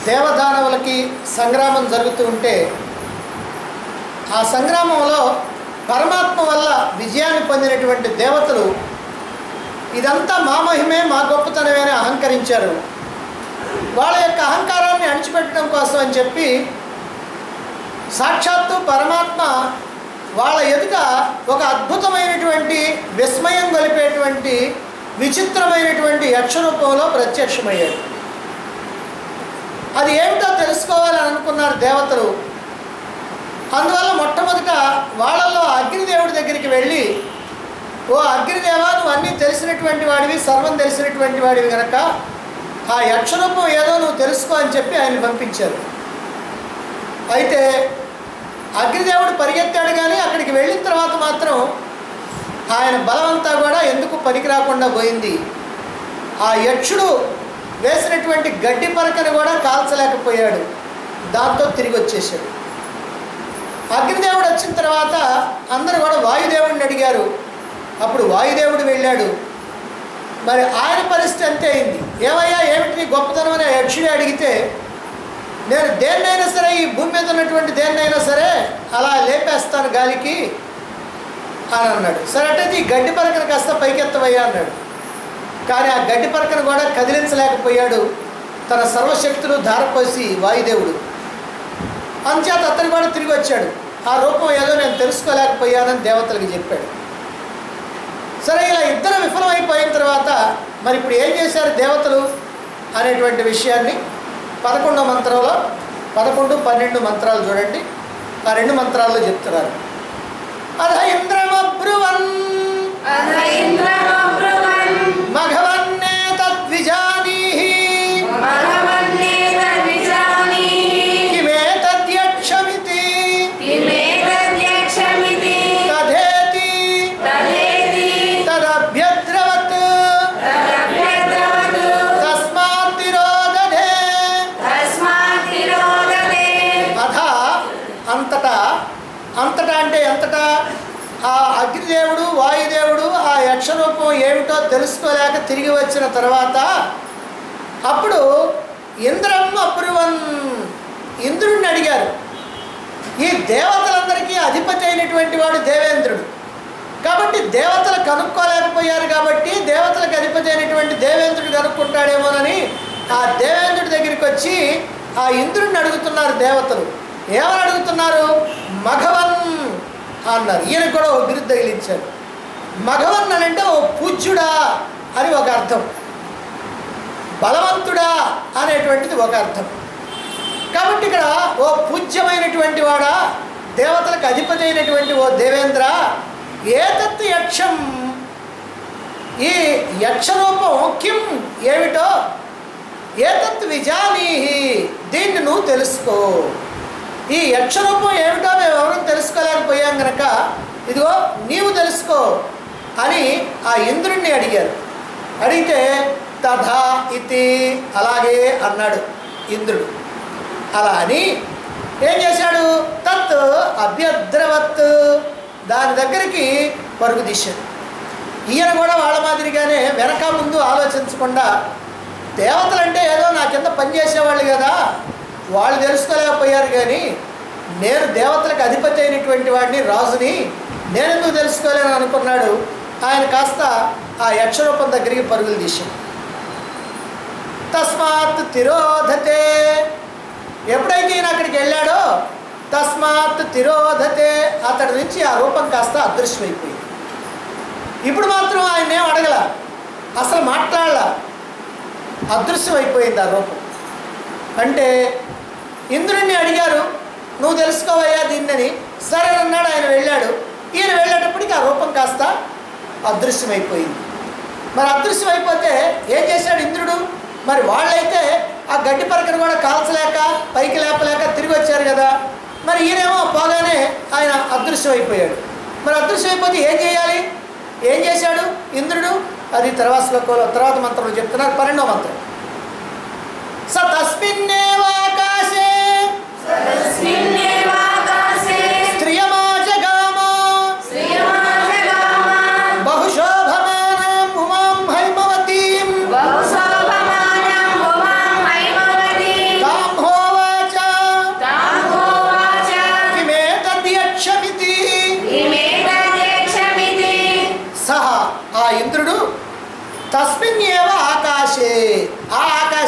దేవదానవులకి సంగ్రామం జరుగుతూ ఉంటే ఆ సంగ్రామంలో పరమాత్మ వల్ల విజయాన్ని పొందినటువంటి దేవతలు ఇదంతా మా మహిమే మా గొప్పతనమే అని అహంకరించారు వాళ్ళ యొక్క అహంకారాన్ని అణిచిపెట్టడం కోసం అని చెప్పి సాక్షాత్తు పరమాత్మ వాళ్ళ ఎదుట ఒక అద్భుతమైనటువంటి విస్మయం గొలిపేటువంటి విచిత్రమైనటువంటి యక్షరూపంలో ప్రత్యక్షమయ్యాడు అది ఏమిటో తెలుసుకోవాలని అనుకున్నారు దేవతలు అందువల్ల మొట్టమొదట వాళ్ళల్లో అగ్నిదేవుడి దగ్గరికి వెళ్ళి ఓ అగ్నిదేవా నువ్వు అన్నీ తెలిసినటువంటి వాడివి సర్వం తెలిసినటువంటి వాడివి కనుక ఆ యక్షరూపం ఏదో నువ్వు తెలుసుకో అని చెప్పి ఆయన పంపించారు అయితే అగ్నిదేవుడు పరిగెత్తాడు కానీ అక్కడికి వెళ్ళిన తర్వాత మాత్రం ఆయన బలమంతా కూడా ఎందుకు పనికి రాకుండా పోయింది ఆ యక్షుడు వేసినటువంటి గడ్డి పరకను కూడా కాల్చలేకపోయాడు దాంతో తిరిగి వచ్చేసాడు అగ్నిదేవుడు వచ్చిన తర్వాత అందరూ కూడా వాయుదేవుడిని అడిగారు అప్పుడు వాయుదేవుడు వెళ్ళాడు మరి ఆయన పరిస్థితి అంతే అయింది ఏమయ్యా ఏమిటి నీ గొప్పతనం అని ఆ యక్షుడే అడిగితే నేను దేన్నైనా సరే ఈ భూమి మీద ఉన్నటువంటి దేన్నైనా సరే అలా లేపేస్తాను గాలికి అని అన్నాడు సరే అంటే ఈ గడ్డి పరకను కాస్త పైకెత్తవయ్యా అన్నాడు కానీ ఆ గడ్డి పరకను కూడా కదిలించలేకపోయాడు తన సర్వశక్తులు ధారపోసి వాయుదేవుడు అంచేత అతను కూడా తిరిగి వచ్చాడు ఆ రూపం ఏదో నేను తెలుసుకోలేకపోయానని దేవతలకు చెప్పాడు సరే ఇలా ఇద్దరు విఫలమైపోయిన తర్వాత మరి ఇప్పుడు ఏం చేశారు దేవతలు అనేటువంటి విషయాన్ని పదకొండో మంత్రంలో పదకొండు పన్నెండు మంత్రాలు చూడండి ఆ రెండు మంత్రాల్లో చెప్తున్నారు అధ ఇంద్రమబ్రువన్ అధ ఇంద్రమబ్రువన్ మఘవన్నే తద్విజానీహి భగవన్నేతద్విజానీః కిమే తద్యక్షమితి కిమేతద్యక్షమితి తథేతి తదేతి తదభ్యద్రవత్ తదభ్యద్రవతు తస్మాత్ తిరోదధే తస్మాత్ తిరోదతే అథ అంతటా అంతటా అంటే ఎంతటా ఆ అగ్నిదేవుడు వాయుదేవుడు ఆ యక్షరూపం ఏమిటో తెలుసుకోలేక తిరిగి వచ్చిన తర్వాత అప్పుడు ఇంద్రం అప్రువన్ ఇంద్రుడిని అడిగారు ఈ దేవతలందరికీ అధిపతి అయినటువంటి వాడు దేవేంద్రుడు కాబట్టి దేవతలు కనుక్కోలేకపోయారు కాబట్టి దేవతలకు అధిపతి అయినటువంటి దేవేంద్రుడు కనుక్కుంటాడేమోనని ఆ దేవేంద్రుడి దగ్గరికి వచ్చి ఆ ఇంద్రుడిని అడుగుతున్నారు దేవతలు ఏమని అడుగుతున్నారు మఘవన్ అన్నారు ఈయనకు కూడా ఒక బిరుదు తగిలించారు మఘవన్ అని అంటే ఓ పూజ్యుడా అని ఒక అర్థం బలవంతుడా అనేటువంటిది ఒక అర్థం కాబట్టి ఇక్కడ ఓ పూజ్యమైనటువంటి వాడా దేవతలకు అధిపతి అయినటువంటి ఓ దేవేంద్ర ఏతత్ యక్షం ఈ యక్షరూపం కిం ఏమిటో ఏతత్ విజానీహి దీన్ని నువ్వు తెలుసుకో ఈ యక్షరూపం ఏమిటో మేము ఎవరూ తెలుసుకోలేకపోయాం గనక ఇదిగో నీవు తెలుసుకో అని ఆ ఇంద్రుణ్ణి అడిగారు అడిగితే తథా ఇతి అలాగే అన్నాడు ఇంద్రుడు అలా అని ఏం చేశాడు తత్ అభ్యద్రవత్ దాని దగ్గరికి పరుగు తీశాడు ఈయన కూడా వాళ్ళ మాదిరిగానే వెనక ముందు ఆలోచించకుండా దేవతలంటే ఏదో నా కింద పనిచేసేవాళ్ళు కదా వాళ్ళు తెలుసుకోలేకపోయారు కానీ నేను దేవతలకు అధిపతి అయినటువంటి వాడిని రాజుని నేను ఎందుకు తెలుసుకోలేను అనుకున్నాడు ఆయన కాస్త ఆ యక్షరూపం దగ్గరికి పరుగులు తీశాడు తస్మాత్ తిరోధతే ఎప్పుడైతే ఈయన అక్కడికి వెళ్ళాడో తస్మాత్ తిరోధతే అతడి నుంచి ఆ రూపం కాస్త అదృశ్యమైపోయింది ఇప్పుడు మాత్రం ఆయన ఏం అడగల అసలు మాట్లాడలా అదృశ్యమైపోయింది ఆ రూపం అంటే ఇంద్రుణ్ణి అడిగారు నువ్వు తెలుసుకోవయ్యా దీన్నని సరే అన్నాడు ఆయన వెళ్ళాడు ఈయన వెళ్ళేటప్పటికి ఆ రూపం కాస్త అదృశ్యమైపోయింది మరి అదృశ్యమైపోతే ఏం చేశాడు ఇంద్రుడు మరి వాళ్ళైతే ఆ గడ్డి పరకను కూడా కాల్చలేక పైకి లేపలేక తిరిగి వచ్చారు కదా మరి ఈయనేమో పోగానే ఆయన అదృశ్యమైపోయాడు మరి అదృశ్యమైపోతే ఏం చేయాలి ఏం చేశాడు ఇంద్రుడు అది తర్వాత శ్లోకంలో తర్వాత మంత్రంలో చెప్తున్నారు పన్నెండో మంత్రం స తస్మిన్నేవాకాశే తస్మిన్నేవాకాశే స్త్రియమాజగామ శ్రియమాజగామ బహుశోభమానాం ఉమాం హైమవతీం బహుశోభమానం ఉమాం హైమవతీం తాం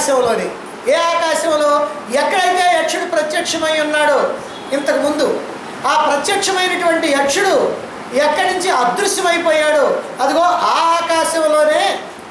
ఆకాశంలోనే ఏ ఆకాశంలో ఎక్కడైతే యక్షుడు ప్రత్యక్షమై ఉన్నాడో ఇంతకు ముందు ఆ ప్రత్యక్షమైనటువంటి యక్షుడు ఎక్కడి నుంచి అదృశ్యమైపోయాడో అదిగో ఆ ఆకాశంలోనే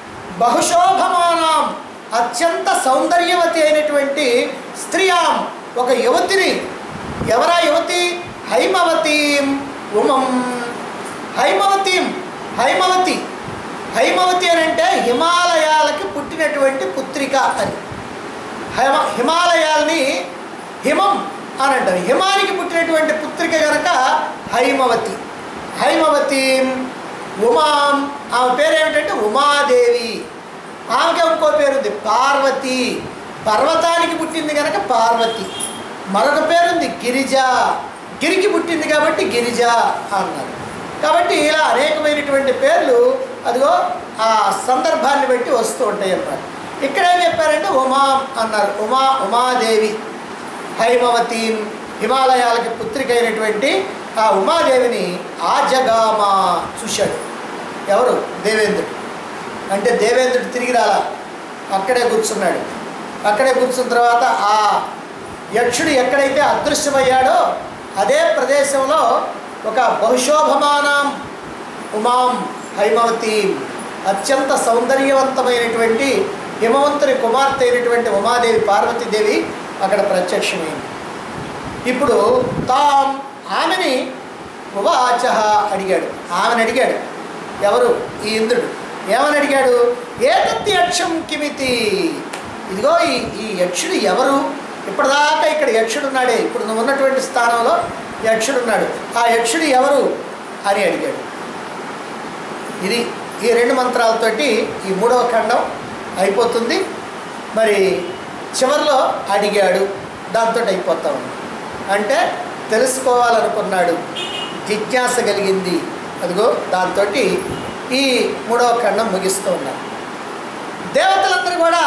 బహుశోభమానం అత్యంత సౌందర్యవతి అయినటువంటి స్త్రీయాం ఒక యువతిని ఎవరా యువతి హైమవతీం ఉమం హైమవతీం హైమవతి హైమవతి అని అంటే హిమాలయాలకి పుట్టినటువంటి పుత్రిక అని హైమ హిమాలయాల్ని హిమం అని అంటారు హిమానికి పుట్టినటువంటి పుత్రిక కనుక హైమవతి హైమవతి ఉమాం ఆమె పేరు ఏమిటంటే ఉమాదేవి ఆమెకి ఇంకో పేరు ఉంది పార్వతి పర్వతానికి పుట్టింది కనుక పార్వతి మరొక పేరుంది గిరిజ గిరికి పుట్టింది కాబట్టి గిరిజ అన్నారు కాబట్టి ఇలా అనేకమైనటువంటి పేర్లు అదిగో ఆ సందర్భాన్ని బట్టి వస్తూ ఉంటాయి అన్నమాట ఇక్కడ ఏం చెప్పారంటే ఉమా అన్నారు ఉమా ఉమాదేవి హైమవతి హిమాలయాలకి పుత్రిక అయినటువంటి ఆ ఉమాదేవిని ఆ జగామా చూశాడు ఎవరు దేవేంద్రుడు అంటే దేవేంద్రుడు తిరిగి రాలా అక్కడే కూర్చున్నాడు అక్కడే కూర్చున్న తర్వాత ఆ యక్షుడు ఎక్కడైతే అదృశ్యమయ్యాడో అదే ప్రదేశంలో ఒక బహుశోభమానం ఉమాం హైమవతి అత్యంత సౌందర్యవంతమైనటువంటి హిమవంతుని కుమార్తె అయినటువంటి ఉమాదేవి పార్వతీదేవి అక్కడ ప్రత్యక్షమైంది ఇప్పుడు తాం ఆమెని ఉవాచ అడిగాడు ఆమెను అడిగాడు ఎవరు ఈ ఇంద్రుడు ఏమని అడిగాడు ఏతత్తి యక్షం కిమితి ఇదిగో ఈ ఈ యక్షుడు ఎవరు ఇప్పటిదాకా ఇక్కడ యక్షుడు ఉన్నాడే ఇప్పుడు నువ్వు ఉన్నటువంటి స్థానంలో యక్షుడు ఉన్నాడు ఆ యక్షుడు ఎవరు అని అడిగాడు ఇది ఈ రెండు మంత్రాలతోటి ఈ మూడవ ఖండం అయిపోతుంది మరి చివరిలో అడిగాడు దాంతో అయిపోతా ఉంది అంటే తెలుసుకోవాలనుకున్నాడు జిజ్ఞాస కలిగింది అదిగో దాంతో ఈ మూడవ ఖండం ముగిస్తూ ఉన్నారు దేవతలందరూ కూడా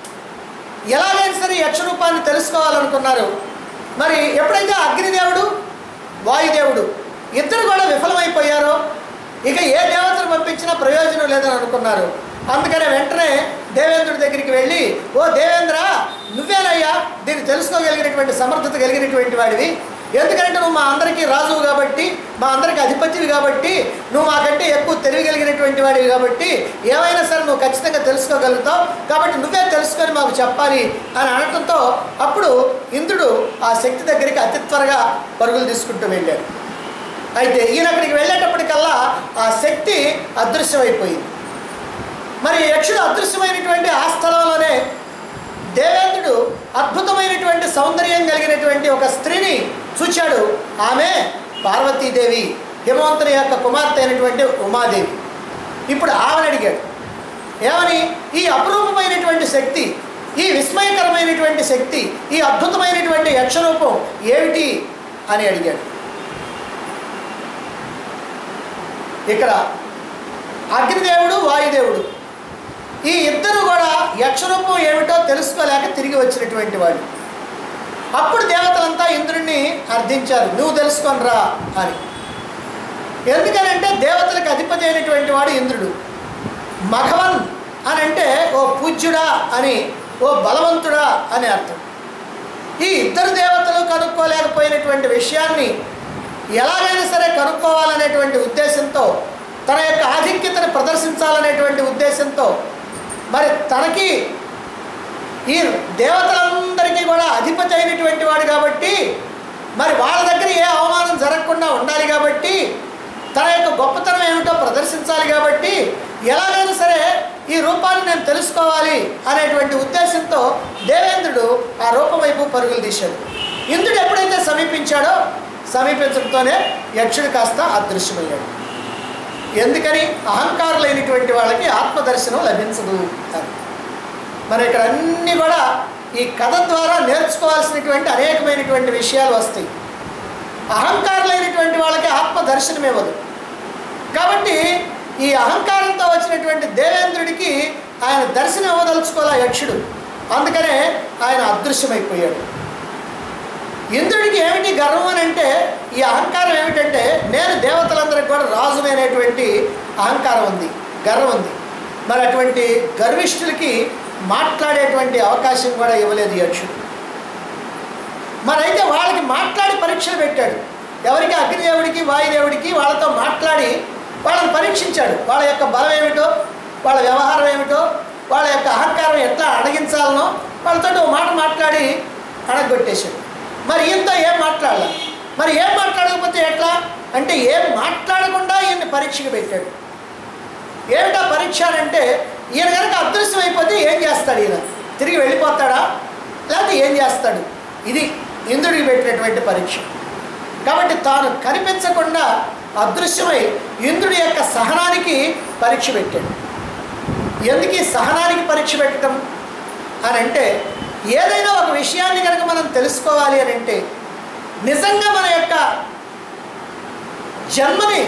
ఎలాగైనా సరే యక్ష రూపాన్ని తెలుసుకోవాలనుకున్నారు మరి ఎప్పుడైతే అగ్నిదేవుడు వాయుదేవుడు ఇద్దరు కూడా విఫలమైపోయారో ఇక ఏ దేవతను పంపించినా ప్రయోజనం లేదని అనుకున్నారు అందుకనే వెంటనే దేవేంద్రుడి దగ్గరికి వెళ్ళి ఓ దేవేంద్ర నువ్వేనయ్యా దీన్ని తెలుసుకోగలిగినటువంటి సమర్థత కలిగినటువంటి వాడివి ఎందుకంటే నువ్వు మా అందరికీ రాజువు కాబట్టి మా అందరికీ అధిపతివి కాబట్టి నువ్వు మాకంటే ఎక్కువ తెలివి కలిగినటువంటి వాడివి కాబట్టి ఏమైనా సరే నువ్వు ఖచ్చితంగా తెలుసుకోగలుగుతావు కాబట్టి నువ్వే తెలుసుకొని మాకు చెప్పాలి అని అనటంతో అప్పుడు ఇంద్రుడు ఆ శక్తి దగ్గరికి అతి త్వరగా పరుగులు తీసుకుంటూ వెళ్ళాడు అయితే ఈయన అక్కడికి వెళ్ళేటప్పటికల్లా ఆ శక్తి అదృశ్యమైపోయింది మరి యక్షుడు అదృశ్యమైనటువంటి ఆ స్థలంలోనే దేవేంద్రుడు అద్భుతమైనటువంటి సౌందర్యం కలిగినటువంటి ఒక స్త్రీని చూచాడు ఆమె పార్వతీదేవి హిమవంతుని యొక్క కుమార్తె అయినటువంటి ఉమాదేవి ఇప్పుడు ఆమెను అడిగాడు ఏమని ఈ అపురూపమైనటువంటి శక్తి ఈ విస్మయకరమైనటువంటి శక్తి ఈ అద్భుతమైనటువంటి యక్షరూపం ఏమిటి అని అడిగాడు ఇక్కడ అగ్నిదేవుడు వాయుదేవుడు ఈ ఇద్దరు కూడా యక్షరూపం ఏమిటో తెలుసుకోలేక తిరిగి వచ్చినటువంటి వాడు అప్పుడు దేవతలంతా ఇంద్రుణ్ణి అర్థించారు నువ్వు తెలుసుకొనిరా అని ఎందుకనంటే దేవతలకు అధిపతి అయినటువంటి వాడు ఇంద్రుడు మఘవన్ అని అంటే ఓ పూజ్యుడా అని ఓ బలవంతుడా అని అర్థం ఈ ఇద్దరు దేవతలు కనుక్కోలేకపోయినటువంటి విషయాన్ని ఎలాగైనా సరే కనుక్కోవాలనేటువంటి ఉద్దేశంతో తన యొక్క ఆధిక్యతను ప్రదర్శించాలనేటువంటి ఉద్దేశంతో మరి తనకి ఈ దేవతలందరికీ కూడా అధిపతి అయినటువంటి వాడు కాబట్టి మరి వాళ్ళ దగ్గర ఏ అవమానం జరగకుండా ఉండాలి కాబట్టి తన యొక్క గొప్పతనం ఏమిటో ప్రదర్శించాలి కాబట్టి ఎలాగైనా సరే ఈ రూపాన్ని నేను తెలుసుకోవాలి అనేటువంటి ఉద్దేశంతో దేవేంద్రుడు ఆ రూపం వైపు పరుగులు తీశాడు ఇంద్రుడు ఎప్పుడైతే సమీపించాడో సమీపించడంతోనే యక్షుడు కాస్త అదృశ్యమయ్యాడు ఎందుకని అహంకారులైనటువంటి వాళ్ళకి ఆత్మదర్శనం లభించదు అని మరి ఇక్కడ అన్నీ కూడా ఈ కథ ద్వారా నేర్చుకోవాల్సినటువంటి అనేకమైనటువంటి విషయాలు వస్తాయి అహంకారులైనటువంటి వాళ్ళకి ఆత్మ దర్శనం ఇవ్వదు కాబట్టి ఈ అహంకారంతో వచ్చినటువంటి దేవేంద్రుడికి ఆయన దర్శనం ఇవ్వదలుచుకోలే యక్షుడు అందుకనే ఆయన అదృశ్యమైపోయాడు ఇంద్రుడికి ఏమిటి గర్వం అని అంటే ఈ అహంకారం ఏమిటంటే నేను దేవతలందరికీ కూడా రాజునైనటువంటి అహంకారం ఉంది గర్వం ఉంది మరి అటువంటి గర్విష్ఠులకి మాట్లాడేటువంటి అవకాశం కూడా ఇవ్వలేదు యక్షుడు మరైతే వాళ్ళకి మాట్లాడి పరీక్షలు పెట్టాడు ఎవరికి అగ్నిదేవుడికి వాయుదేవుడికి వాళ్ళతో మాట్లాడి వాళ్ళని పరీక్షించాడు వాళ్ళ యొక్క బలం ఏమిటో వాళ్ళ వ్యవహారం ఏమిటో వాళ్ళ యొక్క అహంకారం ఎట్లా అడగించాలనో వాళ్ళతో ఓ మాట మాట్లాడి అడగొట్టేశాడు మరి ఈయనతో ఏం మాట్లాడాలి మరి ఏం మాట్లాడకపోతే ఎట్లా అంటే ఏం మాట్లాడకుండా ఈయన్ని పరీక్షకు పెట్టాడు ఏమిటా పరీక్ష అని అంటే ఈయన కనుక అదృశ్యం అయిపోతే ఏం చేస్తాడు ఈయన తిరిగి వెళ్ళిపోతాడా లేకపోతే ఏం చేస్తాడు ఇది ఇంద్రుడికి పెట్టినటువంటి పరీక్ష కాబట్టి తాను కనిపించకుండా అదృశ్యమై ఇంద్రుడి యొక్క సహనానికి పరీక్ష పెట్టాడు ఎందుకు ఈ సహనానికి పరీక్ష పెట్టడం అని అంటే ఏదైనా ఒక విషయాన్ని కనుక మనం తెలుసుకోవాలి అని అంటే నిజంగా మన యొక్క జన్మని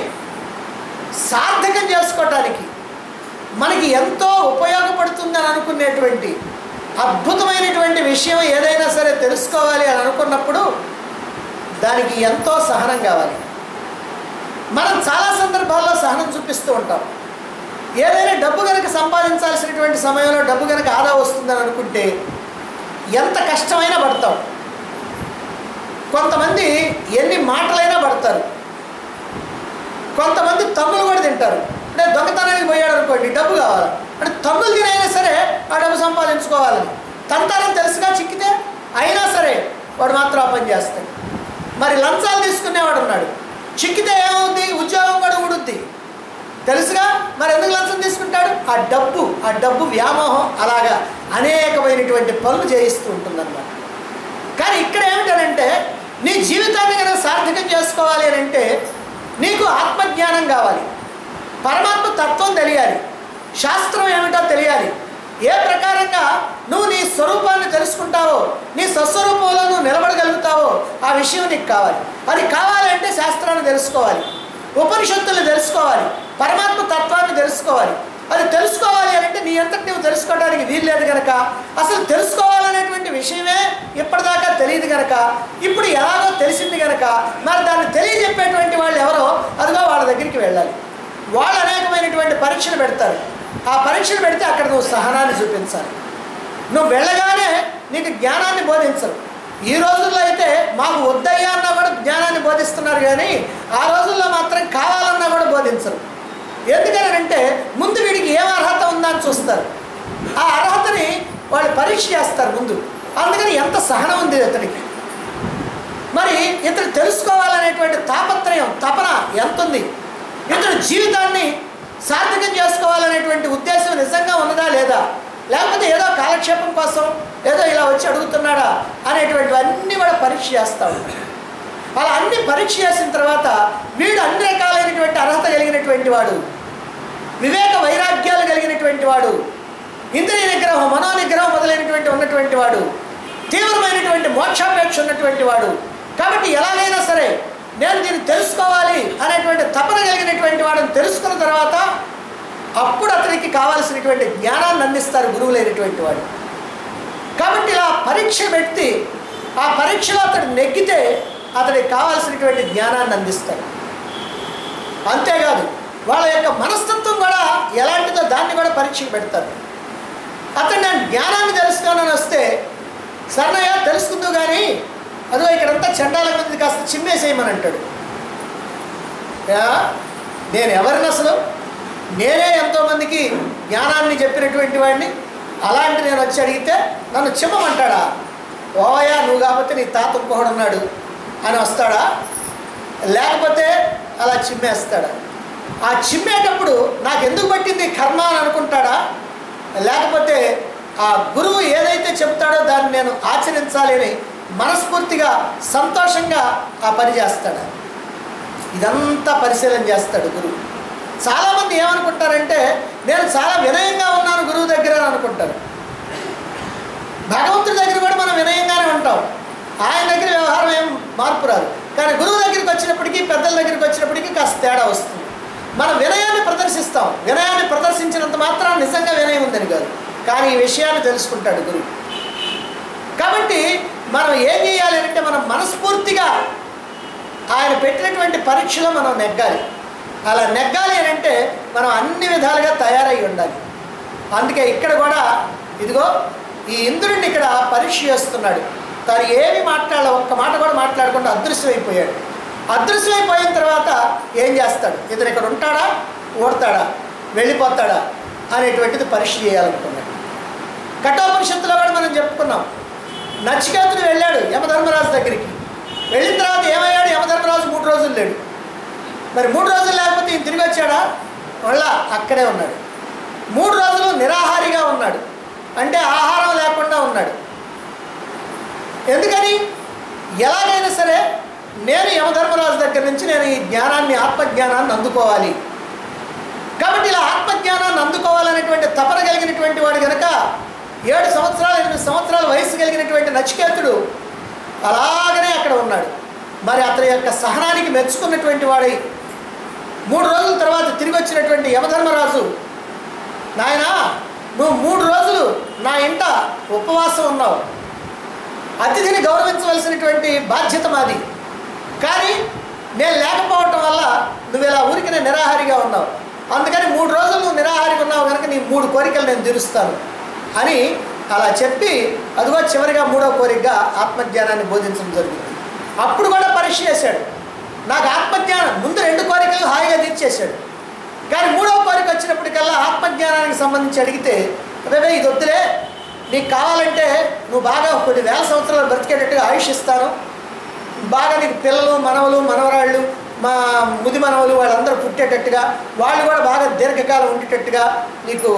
సార్థకం చేసుకోవటానికి మనకి ఎంతో ఉపయోగపడుతుందని అనుకునేటువంటి అద్భుతమైనటువంటి విషయం ఏదైనా సరే తెలుసుకోవాలి అని అనుకున్నప్పుడు దానికి ఎంతో సహనం కావాలి మనం చాలా సందర్భాల్లో సహనం చూపిస్తూ ఉంటాం ఏదైనా డబ్బు కనుక సంపాదించాల్సినటువంటి సమయంలో డబ్బు కనుక ఆదా వస్తుందని అనుకుంటే ఎంత కష్టమైనా పడతాం కొంతమంది ఎన్ని మాటలైనా పడతారు కొంతమంది తమ్ములు కూడా తింటారు అంటే దొంగతనానికి పోయాడు అనుకోండి డబ్బు కావాలి అంటే తమ్ములు తినైనా సరే ఆ డబ్బు సంపాదించుకోవాలని తంతారని తెలుసుగా చిక్కితే అయినా సరే వాడు మాత్రం ఆ పని చేస్తాడు మరి లంచాలు తీసుకునేవాడు ఉన్నాడు చిక్కితే ఏమవుద్ది ఉద్యోగం కూడా ఊడుద్ది తెలుసుగా మరి ఎందుకు లంచం తీసుకుంటాడు ఆ డబ్బు ఆ డబ్బు వ్యామోహం అలాగా అనేకమైనటువంటి పనులు చేయిస్తూ ఉంటుందన్నమాట కానీ ఇక్కడ ఏమిటనంటే నీ జీవితాన్ని కనుక సార్థకం చేసుకోవాలి అని అంటే నీకు ఆత్మజ్ఞానం కావాలి పరమాత్మ తత్వం తెలియాలి శాస్త్రం ఏమిటో తెలియాలి ఏ ప్రకారంగా నువ్వు నీ స్వరూపాన్ని తెలుసుకుంటావో నీ స్వస్వరూపంలో నువ్వు నిలబడగలుగుతావో ఆ విషయం నీకు కావాలి అది కావాలంటే శాస్త్రాన్ని తెలుసుకోవాలి ఉపనిషత్తులు తెలుసుకోవాలి పరమాత్మ తత్వాన్ని తెలుసుకోవాలి అది తెలుసుకోవాలి అని అంటే నీ అంతటి నువ్వు తెలుసుకోవడానికి వీల్లేదు కనుక అసలు తెలుసుకోవాలనేటువంటి విషయమే ఇప్పటిదాకా తెలియదు కనుక ఇప్పుడు ఎలాగో తెలిసింది కనుక మరి దాన్ని తెలియజెప్పేటువంటి వాళ్ళు ఎవరో అదిగో వాళ్ళ దగ్గరికి వెళ్ళాలి వాళ్ళు అనేకమైనటువంటి పరీక్షలు పెడతారు ఆ పరీక్షలు పెడితే అక్కడ నువ్వు సహనాన్ని చూపించాలి నువ్వు వెళ్ళగానే నీకు జ్ఞానాన్ని బోధించరు ఈ రోజుల్లో అయితే మాకు వద్దయ్యా అన్నా కూడా జ్ఞానాన్ని బోధిస్తున్నారు కానీ ఆ రోజుల్లో మాత్రం కావాలన్నా కూడా బోధించరు ఎందుకని అంటే ముందు వీడికి ఏం అర్హత ఉందా అని చూస్తారు ఆ అర్హతని వాళ్ళు పరీక్ష చేస్తారు ముందు అందుకని ఎంత సహనం ఉంది ఇతనికి మరి ఇతడు తెలుసుకోవాలనేటువంటి తాపత్రయం తపన ఎంత ఉంది ఇతడు జీవితాన్ని సార్థకం చేసుకోవాలనేటువంటి ఉద్దేశం నిజంగా ఉన్నదా లేదా లేకపోతే ఏదో కాలక్షేపం కోసం ఏదో ఇలా వచ్చి అడుగుతున్నాడా అనేటువంటివన్నీ కూడా పరీక్ష చేస్తూ ఉంటాడు అలా అన్ని పరీక్ష చేసిన తర్వాత వీడు అన్ని రకాలైనటువంటి అర్హత కలిగినటువంటి వాడు వివేక వైరాగ్యాలు కలిగినటువంటి వాడు ఇంద్రియ నిగ్రహం మనో నిగ్రహం మొదలైనటువంటి ఉన్నటువంటి వాడు తీవ్రమైనటువంటి మోక్షాపేక్ష ఉన్నటువంటి వాడు కాబట్టి ఎలాగైనా సరే నేను దీన్ని తెలుసుకోవాలి అనేటువంటి తపన కలిగినటువంటి వాడిని తెలుసుకున్న తర్వాత అప్పుడు అతనికి కావాల్సినటువంటి జ్ఞానాన్ని అందిస్తారు గురువులైనటువంటి వాడు కాబట్టి ఇలా పరీక్ష పెట్టి ఆ పరీక్షలో అతడు నెగ్గితే అతడికి కావాల్సినటువంటి జ్ఞానాన్ని అందిస్తాడు అంతేకాదు వాళ్ళ యొక్క మనస్తత్వం కూడా ఎలాంటిదో దాన్ని కూడా పరీక్షకు పెడతారు అతను నేను జ్ఞానాన్ని తెలుసుకోనని వస్తే సన్నయ్య తెలుసుకుందు కానీ అదిగో ఇక్కడంతా చండాల మీద కాస్త చిమ్మేసేయమని అంటాడు యా, నేను ఎవరిని అసలు నేనే ఎంతోమందికి జ్ఞానాన్ని చెప్పినటువంటి వాడిని అలాంటి నేను వచ్చి అడిగితే నన్ను చిమ్మమంటాడా ఓయా నువ్వు కాకపోతే నీ తాత ఇంకొకడు ఉన్నాడు అని వస్తాడా లేకపోతే అలా చిమ్మేస్తాడా ఆ చిమ్మేటప్పుడు నాకు ఎందుకు పట్టింది కర్మ అని అనుకుంటాడా లేకపోతే ఆ గురువు ఏదైతే చెప్తాడో దాన్ని నేను ఆచరించాలి అని మనస్ఫూర్తిగా సంతోషంగా ఆ పని చేస్తాడు ఇదంతా పరిశీలన చేస్తాడు గురువు చాలామంది ఏమనుకుంటారంటే నేను చాలా వినయంగా ఉన్నాను గురువు దగ్గర అని అనుకుంటారు భగవంతుడి దగ్గర కూడా మనం వినయంగానే ఉంటాం ఆయన దగ్గర వ్యవహారం ఏం మార్పు రాదు కానీ గురువు దగ్గరికి వచ్చినప్పటికీ పెద్దల దగ్గరికి వచ్చినప్పటికీ కాస్త తేడా వస్తుంది మనం వినయాన్ని ప్రదర్శిస్తాం వినయాన్ని ప్రదర్శించినంత మాత్రం నిజంగా వినయం ఉందని కాదు కానీ ఈ విషయాన్ని తెలుసుకుంటాడు గురువు కాబట్టి మనం ఏం చేయాలి అంటే మనం మనస్ఫూర్తిగా ఆయన పెట్టినటువంటి పరీక్షలో మనం నెగ్గాలి అలా నెగ్గాలి అని అంటే మనం అన్ని విధాలుగా తయారై ఉండాలి అందుకే ఇక్కడ కూడా ఇదిగో ఈ ఇంద్రుడిని ఇక్కడ పరీక్ష చేస్తున్నాడు తను ఏమి మాట్లాడ ఒక్క మాట కూడా మాట్లాడకుండా అదృశ్యమైపోయాడు అదృశ్యమైపోయిన తర్వాత ఏం చేస్తాడు ఇతను ఇక్కడ ఉంటాడా ఓడతాడా వెళ్ళిపోతాడా అనేటువంటిది పరీక్ష చేయాలనుకున్నాడు కఠోపనిషత్తులో కూడా మనం చెప్పుకున్నాం నచికేతుడు వెళ్ళాడు యమధర్మరాజు దగ్గరికి వెళ్ళిన తర్వాత ఏమయ్యాడు యమధర్మరాజు మూడు రోజులు లేడు మరి మూడు రోజులు లేకపోతే ఈయన తిరిగి వచ్చాడా మళ్ళా అక్కడే ఉన్నాడు మూడు రోజులు నిరాహారిగా ఉన్నాడు అంటే ఆహారం లేకుండా ఉన్నాడు ఎందుకని ఎలాగైనా సరే నేను యమధర్మరాజు దగ్గర నుంచి నేను ఈ జ్ఞానాన్ని ఆత్మజ్ఞానాన్ని అందుకోవాలి కాబట్టి ఇలా ఆత్మజ్ఞానాన్ని అందుకోవాలనేటువంటి తపన కలిగినటువంటి వాడు కనుక ఏడు సంవత్సరాలు ఎనిమిది సంవత్సరాల వయసు కలిగినటువంటి నచికేతుడు అలాగనే అక్కడ ఉన్నాడు మరి అతని యొక్క సహనానికి మెచ్చుకున్నటువంటి వాడై మూడు రోజుల తర్వాత తిరిగి వచ్చినటువంటి యమధర్మరాజు నాయన నువ్వు మూడు రోజులు నా ఇంట ఉపవాసం ఉన్నావు అతిథిని గౌరవించవలసినటువంటి బాధ్యత మాది కానీ నేను లేకపోవటం వల్ల నువ్వు ఇలా ఊరికి నిరాహారిగా ఉన్నావు అందుకని మూడు రోజులు నువ్వు నిరాహారిగా ఉన్నావు కనుక నీ మూడు కోరికలు నేను తీరుస్తాను అని అలా చెప్పి అదిగో చివరిగా మూడో కోరికగా ఆత్మజ్ఞానాన్ని బోధించడం జరిగింది అప్పుడు కూడా పరీక్ష చేశాడు నాకు ఆత్మజ్ఞానం ముందు రెండు కోరికలు హాయిగా తీర్చేశాడు కానీ మూడవ కోరిక వచ్చినప్పటికల్లా ఆత్మజ్ఞానానికి సంబంధించి అడిగితే అదే ఇది వద్దులే నీకు కావాలంటే నువ్వు బాగా కొన్ని వేల సంవత్సరాలు బ్రతికేటట్టుగా ఆయుష్ ఇస్తాను బాగా నీకు పిల్లలు మనవలు మనవరాళ్ళు మా ముది మనవలు వాళ్ళందరూ పుట్టేటట్టుగా వాళ్ళు కూడా బాగా దీర్ఘకాలం ఉండేటట్టుగా నీకు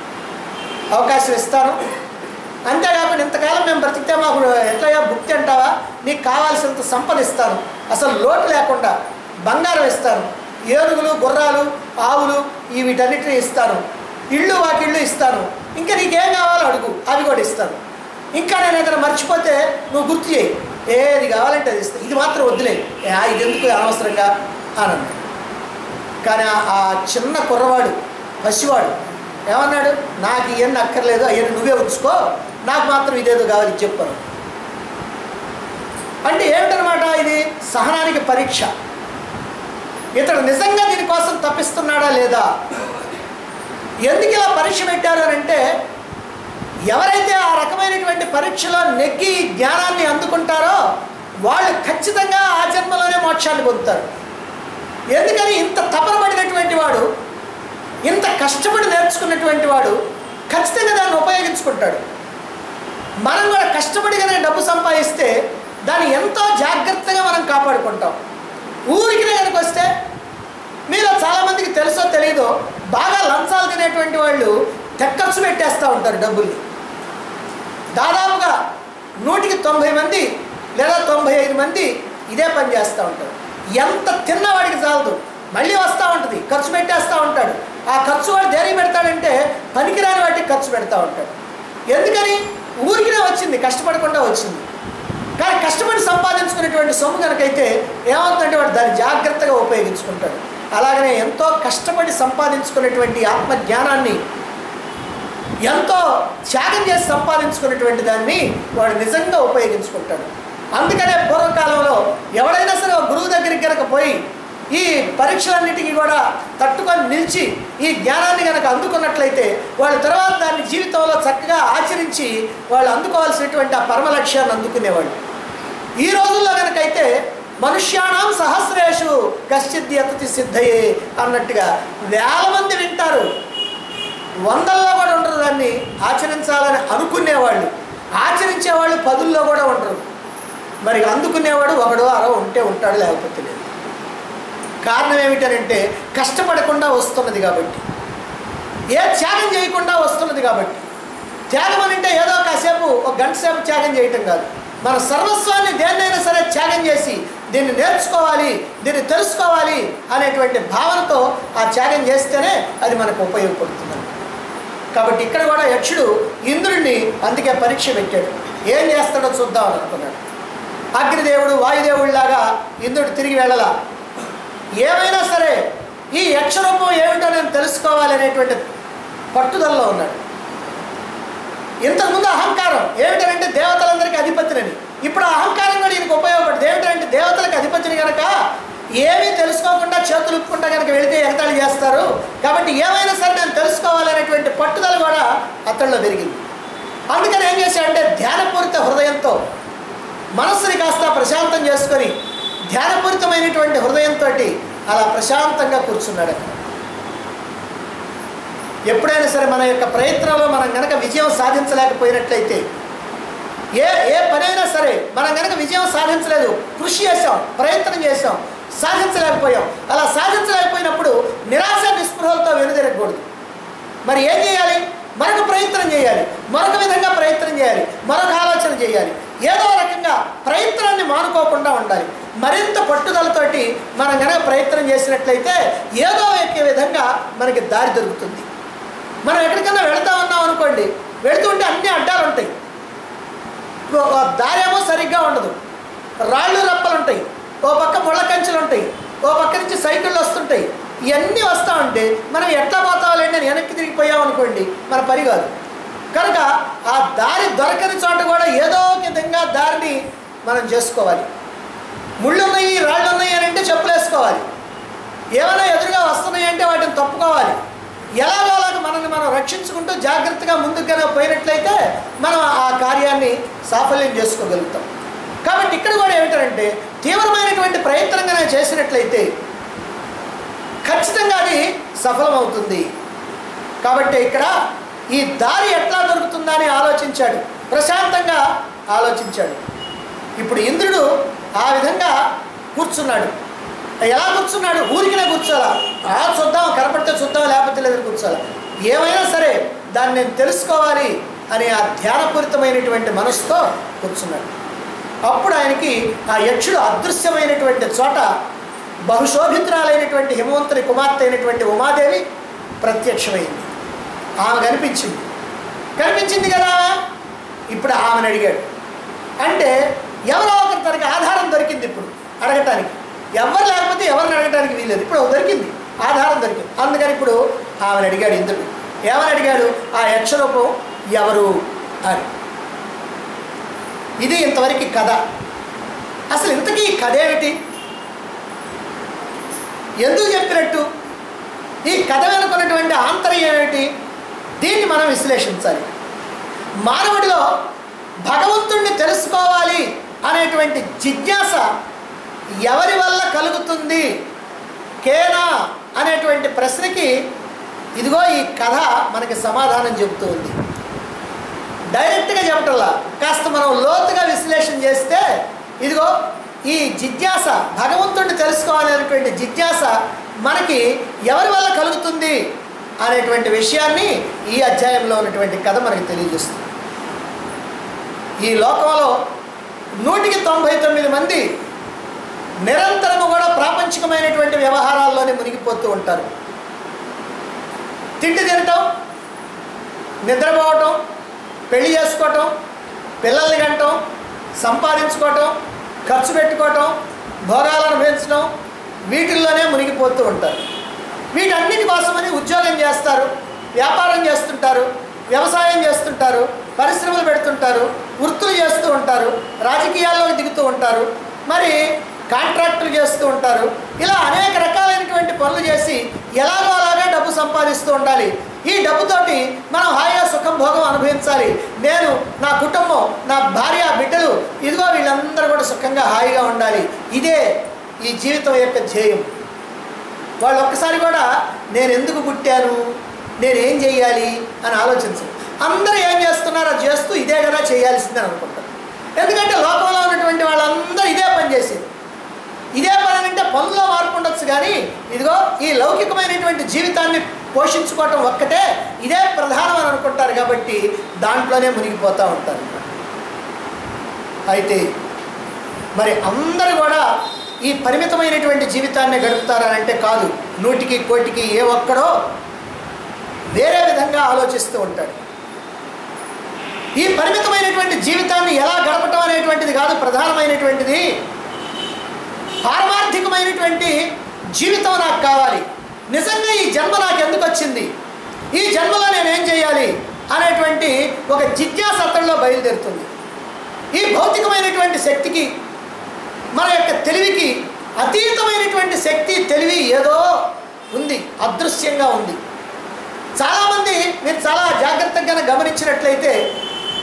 అవకాశం ఇస్తాను అంతేకాకుండా ఇంతకాలం మేము బ్రతికితే మాకు ఎట్లయ్యా భుక్తి అంటావా నీకు కావాల్సినంత సంపద ఇస్తాను అసలు లోటు లేకుండా బంగారం ఇస్తాను ఏనుగులు గుర్రాలు ఆవులు ఈ వీటన్నిటిని ఇస్తాను ఇళ్ళు వాకిళ్ళు ఇస్తాను ఇంకా నీకేం కావాలో అడుగు అవి కూడా ఇస్తాను ఇంకా నేను ఏదైనా మర్చిపోతే నువ్వు గుర్తు చేయి ఏది కావాలంటే అది ఇస్తాను ఇది మాత్రం వద్దులే ఏ, ఆ, ఇది ఎందుకు అనవసరంగా అని అన్నాడు కానీ ఆ- ఆ చిన్న కుర్రవాడు పసివాడు ఏమన్నాడు నాకు ఇవన్నీ అక్కర్లేదు అవన్నీ నువ్వే ఉంచుకో నాకు మాత్రం ఇదేదో కావాలి ఇది చెప్పాను అంటే ఏమిటనమాట ఇది సహనానికి పరీక్ష ఇతడు నిజంగా దీనికోసం తప్పిస్తున్నాడా లేదా ఎందుకు ఇలా పరీక్ష పెట్టారు అని అంటే ఎవరైతే ఆ రకమైనటువంటి పరీక్షలో నెగ్గి ఈ జ్ఞానాన్ని అందుకుంటారో వాళ్ళు ఖచ్చితంగా ఆ జన్మలోనే మోక్షాన్ని పొందుతారు ఎందుకని ఇంత తపన పడినటువంటి వాడు ఇంత కష్టపడి నేర్చుకున్నటువంటి వాడు ఖచ్చితంగా దాన్ని ఉపయోగించుకుంటాడు మనం కూడా కష్టపడి కనుక డబ్బు సంపాదిస్తే దాన్ని ఎంతో జాగ్రత్తగా మనం కాపాడుకుంటాం ఊరికి కనుక వస్తే మీలో చాలామందికి తెలుసో తెలియదో బాగా లంచాలు తినేటువంటి వాళ్ళు తెక్కర్చు పెట్టేస్తూ ఉంటారు డబ్బుల్ని దాదాపుగా నూటికి తొంభై మంది లేదా తొంభై ఐదు మంది ఇదే పని చేస్తూ ఉంటారు ఎంత తిన్నవాడికి చాలదు మళ్ళీ వస్తూ ఉంటుంది ఖర్చు పెట్టేస్తూ ఉంటాడు ఆ ఖర్చు వాడు దేనికి పెడతాడంటే పనికిరాని వాటికి ఖర్చు పెడతా ఉంటాడు ఎందుకని ఊరికినే వచ్చింది కష్టపడకుండా వచ్చింది కానీ కష్టపడి సంపాదించుకునేటువంటి సొమ్ము కనుకైతే ఏమవుతుందంటే వాడు దాన్ని జాగ్రత్తగా ఉపయోగించుకుంటాడు అలాగనే ఎంతో కష్టపడి సంపాదించుకునేటువంటి ఆత్మ జ్ఞానాన్ని ఎంతో త్యాగం చేసి సంపాదించుకున్నటువంటి దాన్ని వాడు నిజంగా ఉపయోగించుకుంటాడు అందుకనే పూర్వకాలంలో ఎవడైనా సరే ఒక గురువు దగ్గరికి కనుక పోయి ఈ పరీక్షలన్నిటికీ కూడా తట్టుకొని నిలిచి ఈ జ్ఞానాన్ని కనుక అందుకున్నట్లయితే వాళ్ళ తర్వాత దాన్ని జీవితంలో చక్కగా ఆచరించి వాళ్ళు అందుకోవాల్సినటువంటి ఆ పరమ లక్ష్యాన్ని అందుకునేవాళ్ళు ఈ రోజుల్లో కనుకైతే మనుష్యాణం సహస్రేషు కశ్చిత్ యతతి సిద్ధయే అన్నట్టుగా వేల మంది వింటారు వందల్లో కూడా ఉండరు దాన్ని ఆచరించాలని అనుకునేవాళ్ళు ఆచరించేవాళ్ళు పదుల్లో కూడా ఉండరు మరి అందుకునేవాడు ఒకడు అరవ ఉంటే ఉంటాడు లేకపోతే లేదు కారణం ఏమిటనంటే కష్టపడకుండా వస్తున్నది కాబట్టి ఏ త్యాగం చేయకుండా వస్తున్నది కాబట్టి త్యాగం అని అంటే ఏదో కాసేపు ఒక గంట సేపు త్యాగం చేయటం కాదు మన సర్వస్వాన్ని దేన్నైనా సరే త్యాగం చేసి దీన్ని నేర్చుకోవాలి దీన్ని తెలుసుకోవాలి అనేటువంటి భావనతో ఆ త్యాగం చేస్తేనే అది మనకు ఉపయోగపడుతుంది కాబట్టి ఇక్కడ కూడా యక్షుడు ఇంద్రుడిని అందుకే పరీక్ష పెట్టాడు ఏం చేస్తాడో చూద్దాం అని అనుకున్నాడు అగ్నిదేవుడు వాయుదేవుడిలాగా ఇంద్రుడు తిరిగి వెళ్ళలా ఏమైనా సరే ఈ యక్షరూపం ఏమిటో నేను తెలుసుకోవాలి అనేటువంటి పట్టుదలలో ఉన్నాడు ఇంతకుముందు అహంకారం ఏమిటంటే దేవతలందరికీ అధిపతినని ఇప్పుడు ఆ అహంకారం కూడా ఈయనకు ఉపయోగపడుతుంది ఏమిటంటే దేవతలకు అధిపతిని కనుక ఏమీ తెలుసుకోకుండా చేతులు ఉప్పుకుంటా కనుక వెళితే ఎగతాళి చేస్తారు కాబట్టి ఏమైనా సరే నేను తెలుసుకోవాలనేటువంటి పట్టుదల కూడా అతడిలో పెరిగింది అందుకని ఏం చేశాడంటే ధ్యానపూరిత హృదయంతో మనస్సుని కాస్త ప్రశాంతం చేసుకొని ధ్యానపూరితమైనటువంటి హృదయంతో అలా ప్రశాంతంగా కూర్చున్నాడు అక్కడ ఎప్పుడైనా సరే మన యొక్క ప్రయత్నంలో మనం గనక విజయం సాధించలేకపోయినట్లయితే ఏ ఏ పనైనా సరే మనం గనక విజయం సాధించలేదు కృషి చేసాం ప్రయత్నం చేసాం సాధించలేకపోయాం అలా సాధించలేకపోయినప్పుడు నిరాశ నిస్పృహలతో వెనుదిరగకూడదు మరి ఏం చేయాలి మరొక ప్రయత్నం చేయాలి మరొక విధంగా ప్రయత్నం చేయాలి మరొక ఆలోచన చేయాలి ఏదో రకంగా ప్రయత్నాన్ని మానుకోకుండా ఉండాలి మరింత పట్టుదలతోటి మనం కనుక ప్రయత్నం చేసినట్లయితే ఏదో ఒక విధంగా మనకి దారి దొరుకుతుంది మనం ఎక్కడికైనా వెళతా ఉన్నాం అనుకోండి వెళుతుంటే అన్ని అడ్డాలు ఉంటాయి ఓ- ఓ దారేమో సరిగ్గా ఉండదు రాళ్ళు రప్పలు ఉంటాయి ఓ పక్క ముళ్ళ కంచెలు ఉంటాయి ఓ పక్క నుంచి సైకిళ్ళు వస్తుంటాయి ఇవన్నీ వస్తూ ఉంటే మనం ఎట్లా పోతావాలండి అని వెనక్కి తిరిగిపోయాం అనుకోండి మన పని కాదు కనుక ఆ దారి దొరకని చోట కూడా ఏదో ఒక విధంగా దారిని మనం చేసుకోవాలి ముళ్ళు ఉన్నాయి రాళ్ళు ఉన్నాయి అని అంటే చెప్పులు వేసుకోవాలి ఏమైనా ఎదురుగా వస్తున్నాయి అంటే వాటిని తప్పుకోవాలి ఎలాగోలాగా మనల్ని మనం రక్షించుకుంటూ జాగ్రత్తగా ముందుకు కనుక పోయినట్లయితే మనం ఆ కార్యాన్ని సాఫల్యం చేసుకోగలుగుతాం కాబట్టి ఇక్కడ కూడా ఏమిటంటే తీవ్రమైనటువంటి ప్రయత్నం కనుక చేసినట్లయితే ఖచ్చితంగా అది సఫలమవుతుంది కాబట్టి ఇక్కడ ఈ దారి ఎట్లా దొరుకుతుందా అని ఆలోచించాడు ప్రశాంతంగా ఆలోచించాడు ఇప్పుడు ఇంద్రుడు ఆ విధంగా కూర్చున్నాడు ఎలా కూర్చున్నాడు ఊరికినే కూర్చోాలా ఆ చూద్దాం కనపడితే చూద్దాం లేకపోతే లేదని కూర్చోాలా ఏమైనా సరే దాన్ని నేను తెలుసుకోవాలి అనే ఆ ధ్యానపూరితమైనటువంటి మనసుతో కూర్చున్నాడు అప్పుడు ఆయనకి ఆ యక్షుడు అదృశ్యమైనటువంటి చోట బహుశోభితురాలైనటువంటి హిమవంతుని కుమార్తె అయినటువంటి ఉమాదేవి ప్రత్యక్షమైంది ఆమె కనిపించింది కనిపించింది కదా ఆమె? ఇప్పుడు ఆమెను అడిగాడు అంటే ఎవరో ఒకరి తనకి ఆధారం దొరికింది ఇప్పుడు అడగటానికి ఎవరు లేకపోతే ఎవరిని అడగటానికి వీల్లేదు ఇప్పుడు దొరికింది ఆధారం దొరికింది అందుకని ఇప్పుడు ఆమెను అడిగాడు ఇంద్రుడు ఏమని అడిగాడు ఆ యక్షరూపం ఎవరు అని ఇది ఇంతవరకు కథ అసలు ఇంతకీ ఈ కథ ఏమిటి ఎందుకు చెప్పినట్టు ఈ కథ వెనుకున్నటువంటి ఆంతర్యం ఏమిటి దీన్ని మనం విశ్లేషించాలి మానవుడిలో భగవంతుణ్ణి తెలుసుకోవాలి అనేటువంటి జిజ్ఞాస ఎవరి వల్ల కలుగుతుంది కేనా అనేటువంటి ప్రశ్నకి ఇదిగో ఈ కథ మనకి సమాధానం చెబుతూ ఉంది డైరెక్ట్గా చెప్పటల్లా కాస్త మనం లోతుగా విశ్లేషణ చేస్తే ఇదిగో ఈ జిజ్ఞాస భగవంతుడిని తెలుసుకోవాలనేటువంటి జిజ్ఞాస మనకి ఎవరి వల్ల కలుగుతుంది అనేటువంటి విషయాన్ని ఈ అధ్యాయంలో ఉన్నటువంటి కథ మనకి తెలియజేస్తుంది ఈ లోకంలో నూటికి తొంభై తొమ్మిది మంది నిరంతరము కూడా ప్రాపంచికమైనటువంటి వ్యవహారాల్లోనే మునిగిపోతూ ఉంటారు తిండి తినటం నిద్రపోవటం పెళ్లి చేసుకోవటం పిల్లల్ని కంటం సంపాదించుకోవటం ఖర్చు పెట్టుకోవటం భోగాలను అనుభవించడం వీటిల్లోనే మునిగిపోతూ ఉంటారు వీటన్నిటి కోసమని ఉద్యోగం చేస్తారు వ్యాపారం చేస్తుంటారు వ్యవసాయం చేస్తుంటారు పరిశ్రమలు పెడుతుంటారు వృత్తులు చేస్తూ ఉంటారు రాజకీయాల్లోకి దిగుతూ ఉంటారు మరి కాంట్రాక్టులు చేస్తూ ఉంటారు ఇలా అనేక రకాలైనటువంటి పనులు చేసి ఎలాగో అలాగా డబ్బు సంపాదిస్తూ ఉండాలి ఈ డబ్బుతోటి మనం హాయిగా సుఖం భోగం అనుభవించాలి నేను నా కుటుంబం నా భార్య బిడ్డలు ఇదిగో వీళ్ళందరూ కూడా సుఖంగా హాయిగా ఉండాలి ఇదే ఈ జీవితం యొక్క ధ్యేయం వాళ్ళు ఒక్కసారి కూడా నేను ఎందుకు పుట్టాను నేను ఏం చేయాలి అని ఆలోచించరు అందరూ ఏం చేస్తున్నారో అది చేస్తూ ఇదే కదా చేయాల్సిందని అనుకుంటారు ఎందుకంటే లోకంలో ఉన్నటువంటి వాళ్ళందరూ ఇదే పని చేసేది ఇదే పని అంటే పనుల్లో మార్పు ఉండొచ్చు కానీ ఇదిగో ఈ లౌకికమైనటువంటి జీవితాన్ని పోషించుకోవటం ఒక్కటే ఇదే ప్రధానం అని అనుకుంటారు కాబట్టి దాంట్లోనే మునిగిపోతూ ఉంటారు అయితే మరి అందరూ కూడా ఈ పరిమితమైనటువంటి జీవితాన్ని గడుపుతారని అంటే కాదు నూటికి కోటికి ఏ ఒక్కడో వేరే విధంగా ఆలోచిస్తూ ఉంటాడు ఈ పరిమితమైనటువంటి జీవితాన్ని ఎలా గడపటం అనేటువంటిది కాదు ప్రధానమైనటువంటిది పారమార్థికమైనటువంటి జీవితం నాకు కావాలి నిజంగా ఈ జన్మ నాకు ఎందుకు వచ్చింది ఈ జన్మలో నేను ఏం చేయాలి అనేటువంటి ఒక జిజ్ఞాస అతనిలో బయలుదేరుతుంది ఈ భౌతికమైనటువంటి శక్తికి మన యొక్క తెలివికి అతీతమైనటువంటి శక్తి తెలివి ఏదో ఉంది అదృశ్యంగా ఉంది చాలామంది మీరు చాలా జాగ్రత్తగా గమనించినట్లయితే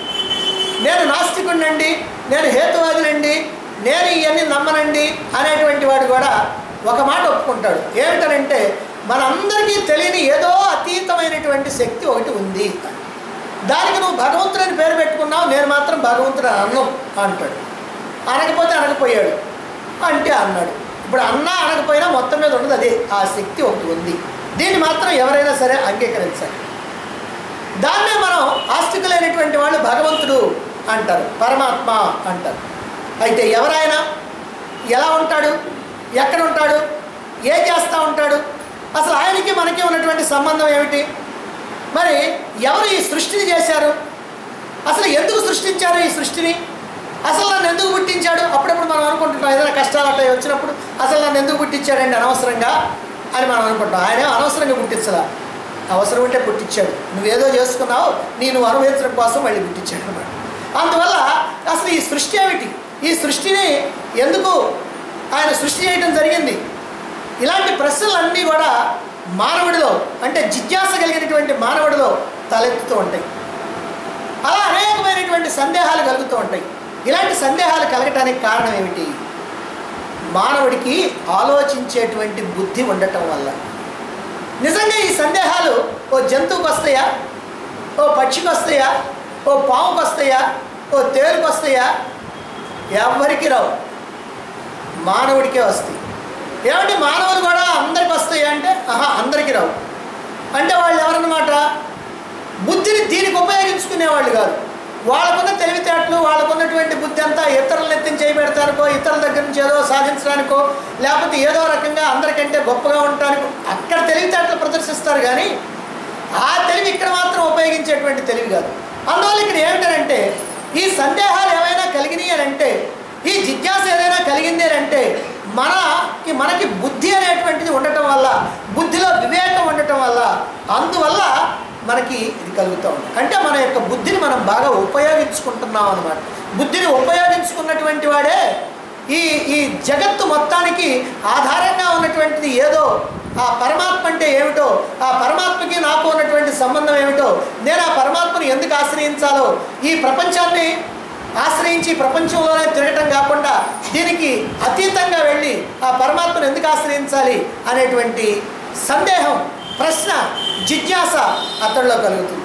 నేను నాస్తికుడినండి నేను హేతువాదులండి నేను ఇవన్నీ నమ్మనండి అనేటువంటి వాడు కూడా ఒక మాట ఒప్పుకుంటాడు ఏమిటనంటే మనందరికీ తెలియని ఏదో అతీతమైనటువంటి శక్తి ఒకటి ఉంది దానికి నువ్వు భగవంతుడని పేరు పెట్టుకున్నావు నేను మాత్రం భగవంతుడు అన్నం అంటాడు అనకపోతే అనకపోయాడు అంటే అన్నాడు ఇప్పుడు అన్నా అనకపోయినా మొత్తం మీద ఉండదు అదే ఆ శక్తి ఒకటి ఉంది దీన్ని మాత్రం ఎవరైనా సరే అంగీకరించాలి దాన్నే మనం ఆస్తికులైనటువంటి వాళ్ళు భగవంతుడు అంటారు పరమాత్మ అంటారు అయితే ఎవరైనా ఎలా ఉంటాడు ఎక్కడ ఉంటాడు ఏం చేస్తూ ఉంటాడు అసలు ఆయనకి మనకి ఉన్నటువంటి సంబంధం ఏమిటి మరి ఎవరు ఈ సృష్టిని చేశారు అసలు ఎందుకు సృష్టించారు ఈ సృష్టిని అసలు నన్ను ఎందుకు పుట్టించాడు అప్పుడప్పుడు మనం అనుకుంటుంటాం ఏదైనా కష్టాలు అట్లా వచ్చినప్పుడు అసలు నన్ను ఎందుకు పుట్టించాడండి అనవసరంగా అని మనం అనుకుంటాం ఆయన అనవసరంగా పుట్టించలా అవసరం ఉంటే పుట్టించాడు నువ్వేదో చేసుకున్నావు నేను అనుభవించడం కోసం మళ్ళీ పుట్టించాడు అనమాట అందువల్ల అసలు ఈ సృష్టి ఏమిటి ఈ సృష్టిని ఎందుకు ఆయన సృష్టి చేయడం జరిగింది ఇలాంటి ప్రశ్నలన్నీ కూడా మానవుడిలో అంటే జిజ్ఞాస కలిగినటువంటి మానవుడిలో తలెత్తుతూ ఉంటాయి అలా అనేకమైనటువంటి సందేహాలు కలుగుతూ ఉంటాయి ఇలాంటి సందేహాలు కలగటానికి కారణం ఏమిటి మానవుడికి ఆలోచించేటువంటి బుద్ధి ఉండటం వల్ల నిజంగా ఈ సందేహాలు ఓ జంతువుకి వస్తాయా ఓ పక్షికి వస్తాయా ఓ పాముకి వస్తాయా ఓ తేలుకి వస్తాయా ఎవరికి రావు మానవుడికే వస్తాయి ఏమంటే మానవులు కూడా అందరికి వస్తాయి అంటే ఆహా అందరికీ రావు అంటే వాళ్ళు ఎవరన్నమాట బుద్ధిని దీనికి ఉపయోగించుకునేవాళ్ళు కాదు వాళ్ళకున్న తెలివితేటలు వాళ్ళకున్నటువంటి బుద్ధి అంతా ఇతరులను ఎత్తిని చేయబెడతానికో ఇతరుల దగ్గర నుంచి ఏదో సాధించడానికో లేకపోతే ఏదో రకంగా అందరికంటే గొప్పగా ఉండటానికో అక్కడ తెలివితేటలు ప్రదర్శిస్తారు కానీ ఆ తెలివి ఇక్కడ మాత్రం ఉపయోగించేటువంటి తెలివి కాదు అందువల్ల ఇక్కడ ఏమిటంటే ఈ సందేహాలు ఏమైనా కలిగినాయి అని అంటే ఈ జిజ్ఞాస ఏదైనా కలిగింది అని అంటే మనకి మనకి బుద్ధి అనేటువంటిది ఉండటం వల్ల బుద్ధిలో వివేకం ఉండటం వల్ల అందువల్ల మనకి ఇది కలుగుతూ ఉంది అంటే మన యొక్క బుద్ధిని మనం బాగా ఉపయోగించుకుంటున్నాం అనమాట బుద్ధిని ఉపయోగించుకున్నటువంటి వాడే ఈ ఈ జగత్తు మొత్తానికి ఆధారంగా ఉన్నటువంటిది ఏదో ఆ పరమాత్మ అంటే ఏమిటో ఆ పరమాత్మకి నాకు ఉన్నటువంటి సంబంధం ఏమిటో నేను ఆ పరమాత్మను ఎందుకు ఆశ్రయించాలో ఈ ప్రపంచాన్ని ఆశ్రయించి ప్రపంచంలోనే తిరగటం కాకుండా దీనికి అతీతంగా వెళ్ళి ఆ పరమాత్మను ఎందుకు ఆశ్రయించాలి అనేటువంటి సందేహం ప్రశ్న జిజ్ఞాస అతడిలో కలుగుతుంది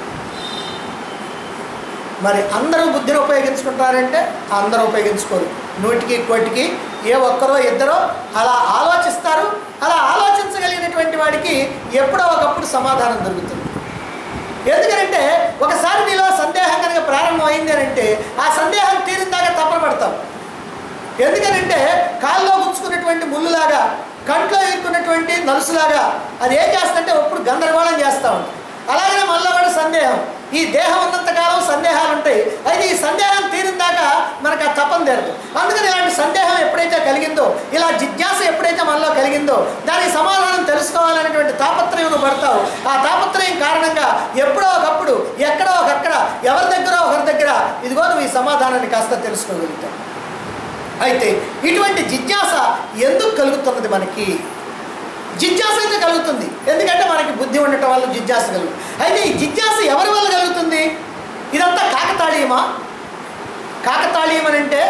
మరి అందరూ బుద్ధిని ఉపయోగించుకుంటారంటే అందరూ ఉపయోగించుకోరు నూటికి కోటికి ఏ ఒక్కరో ఇద్దరో అలా ఆలోచిస్తారు అలా ఆలోచించగలిగినటువంటి వాడికి ఎప్పుడో ఒకప్పుడు సమాధానం దొరుకుతుంది ఎందుకంటే ఒకసారి నీలో సందేహం కనుక ప్రారంభం అయింది అని అంటే ఆ సందేహం తీరిన దాకా తప్పన పడతాం ఎందుకనంటే కాల్లో గుచ్చుకున్నటువంటి ముళ్ళులాగా కంట్లో ఇరుక్కున్నటువంటి నలుసులాగా అది ఏం చేస్తుందంటే ఎప్పుడు గందరగోళం చేస్తూ ఉంటుంది అలాగే మనలో కూడా సందేహం ఈ దేహం ఉన్నంతకాలం సందేహాలు ఉంటాయి అయితే ఈ సందేహం తీరిన దాకా మనకు ఆ తపం తీరదు అందుకని ఇలాంటి సందేహం ఎప్పుడైతే కలిగిందో ఇలా జిజ్ఞాస ఎప్పుడైతే మనలో కలిగిందో దానికి సమాధానం తెలుసుకోవాలనేటువంటి తాపత్రయం నువ్వు పడతావు ఆ తాపత్రయం కారణంగా ఎప్పుడో ఒకప్పుడు ఎక్కడో ఒకక్కడ ఎవరి దగ్గర ఒకరి దగ్గర ఇదిగో నువ్వు ఈ సమాధానాన్ని కాస్త తెలుసుకోగలుగుతావు అయితే ఇటువంటి జిజ్ఞాస ఎందుకు కలుగుతున్నది మనకి జిజ్ఞాస అయితే కలుగుతుంది ఎందుకంటే మనకి బుద్ధి ఉండటం వల్ల జిజ్ఞాస కలుగుతుంది అయితే ఈ జిజ్ఞాస ఎవరి వల్ల కలుగుతుంది ఇదంతా కాకతాళీయమా కాకతాళీయం అని అంటే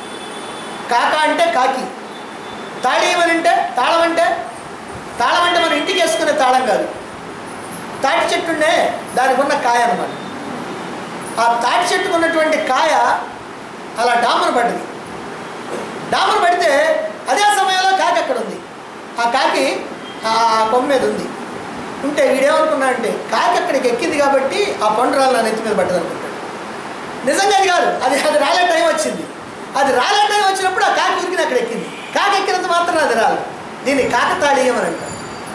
కాక అంటే కాకి తాళీయం అని అంటే తాళం అంటే తాళం అంటే మన ఇంటికి వేసుకునే తాళం కాదు తాటి చెట్టుండే దానికి ఉన్న కాయ అన్నమాట ఆ తాటి చెట్టుకు ఉన్నటువంటి కాయ అలా డామరు పడ్డది డామరు పడితే అదే సమయంలో కాకి అక్కడ ఉంది ఆ కాకి ఆ కొమ్మ మీద ఉంది ఉంటే వీడేమనుకున్నాడంటే కాకి అక్కడికి ఎక్కింది కాబట్టి ఆ పండు రాళ్ళు నా నెత్తి మీద పడ్డది అనుకుంటాడు నిజంగా అది కాదు అది అది రాలే టైం వచ్చింది అది రాలే టైం వచ్చినప్పుడు ఆ కాకి ఉరికిన అక్కడ ఎక్కింది కాకి ఎక్కినంత మాత్రం అది రాదు దీన్ని కాకతాళీయం అని అంటారు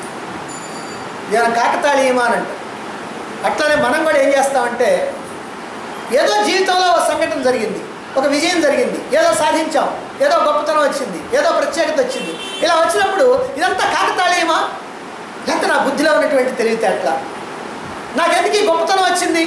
దీని కాకతాళీయమా అని అంటారు అట్లానే మనం కూడా ఏం చేస్తామంటే ఏదో జీవితంలో ఒక సంఘటన జరిగింది ఒక విజయం జరిగింది ఏదో సాధించాం ఏదో గొప్పతనం వచ్చింది ఏదో ప్రత్యేకత వచ్చింది ఇలా వచ్చినప్పుడు ఇదంతా కాకతాళీయమా లేకపోతే నా బుద్ధిలో ఉన్నటువంటి తెలివితేటల నాకెందుకు ఈ గొప్పతనం వచ్చింది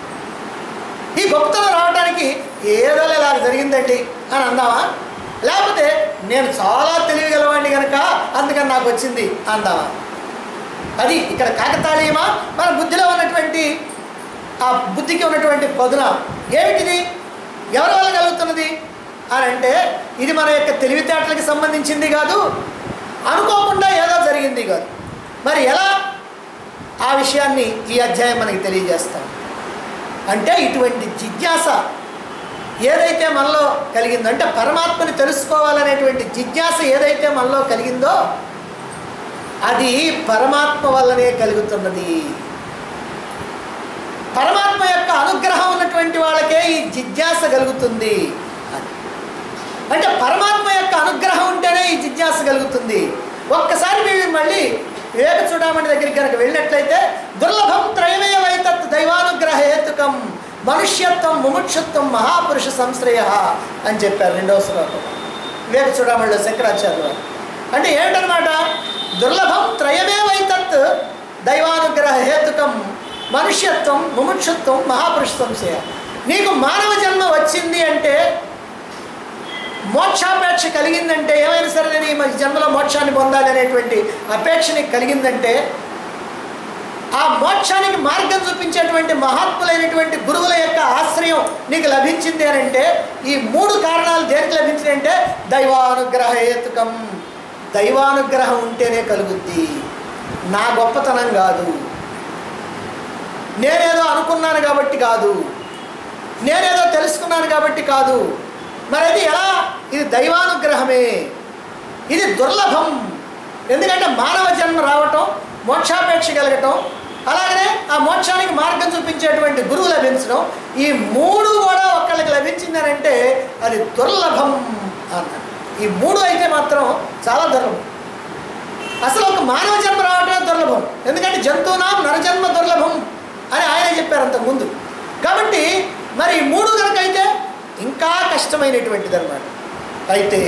ఈ గొప్పతనం రావడానికి ఏదో ఇలా జరిగిందండి అని అందామా లేకపోతే నేను చాలా తెలివిగలవాడిని కనుక అందుకని నాకు వచ్చింది అందామా అది ఇక్కడ కాకతాళీయమా మన బుద్ధిలో ఉన్నటువంటి ఆ బుద్ధికి ఉన్నటువంటి పదున ఏమిటిది ఎవరి వల్ల కలుగుతున్నది అని అంటే ఇది మన యొక్క తెలివితేటలకు సంబంధించింది కాదు అనుకోకుండా ఏదో జరిగింది కాదు మరి ఎలా ఆ విషయాన్ని ఈ అధ్యాయం మనకి తెలియజేస్తాం అంటే ఇటువంటి జిజ్ఞాస ఏదైతే మనలో కలిగిందో అంటే పరమాత్మని తెలుసుకోవాలనేటువంటి జిజ్ఞాస ఏదైతే మనలో కలిగిందో అది పరమాత్మ వల్లనే కలుగుతున్నది పరమాత్మ యొక్క అనుగ్రహం ఉన్నటువంటి వాళ్ళకే ఈ జిజ్ఞాస కలుగుతుంది అని. అంటే పరమాత్మ యొక్క అనుగ్రహం ఉంటేనే ఈ జిజ్ఞాస కలుగుతుంది ఒక్కసారి మీరు మళ్ళీ వివేక చూడమని దగ్గరికి కనుక వెళ్ళినట్లయితే దుర్లభం త్రయమే వైతత్ దైవానుగ్రహ హేతుకం మనుష్యత్వం ముముక్షత్వం మహాపురుష సంశ్రయ అని చెప్పారు రెండవ శ్లోకం వివేక చూడమణిలో శంకరాచార్య వారు అంటే ఏంటనమాట దుర్లభం త్రయమే వైతత్ దైవానుగ్రహ హేతుకం మనుష్యత్వం ముముక్షత్వం మహాపురుష సంశయ నీకు మానవ జన్మ వచ్చింది అంటే మోక్షాపేక్ష కలిగిందంటే ఏమైనా సరే నేను ఈ మన జన్మలో మోక్షాన్ని పొందాలి అనేటువంటి అపేక్ష నీకు కలిగిందంటే ఆ మోక్షానికి మార్గం చూపించేటువంటి మహాత్ములైనటువంటి గురువుల యొక్క ఆశ్రయం నీకు లభించింది అని అంటే ఈ మూడు కారణాలు దేనికి లభించినాయి అంటే దైవానుగ్రహ హేతుకం దైవానుగ్రహం ఉంటేనే కలుగుద్ది నా గొప్పతనం కాదు నేనేదో అనుకున్నాను కాబట్టి కాదు నేనేదో తెలుసుకున్నాను కాబట్టి కాదు మరి అది ఎలా ఇది దైవానుగ్రహమే ఇది దుర్లభం ఎందుకంటే మానవ జన్మ రావటం మోక్షాపేక్ష కలగటం అలాగనే ఆ మోక్షానికి మార్గం చూపించేటువంటి గురువు లభించడం ఈ మూడు కూడా ఒకళ్ళకి లభించిందనంటే అది దుర్లభం అన్నారు ఈ మూడు అయితే మాత్రం చాలా దుర్లభం అసలు ఒక మానవ జన్మ రావటమే దుర్లభం ఎందుకంటే జంతువునాం నరజన్మ దుర్లభం అని ఆయన చెప్పారు అంతకుముందు కాబట్టి మరి ఈ మూడు కనుక అయితే ఇంకా కష్టమైనటువంటిది అనమాట అయితే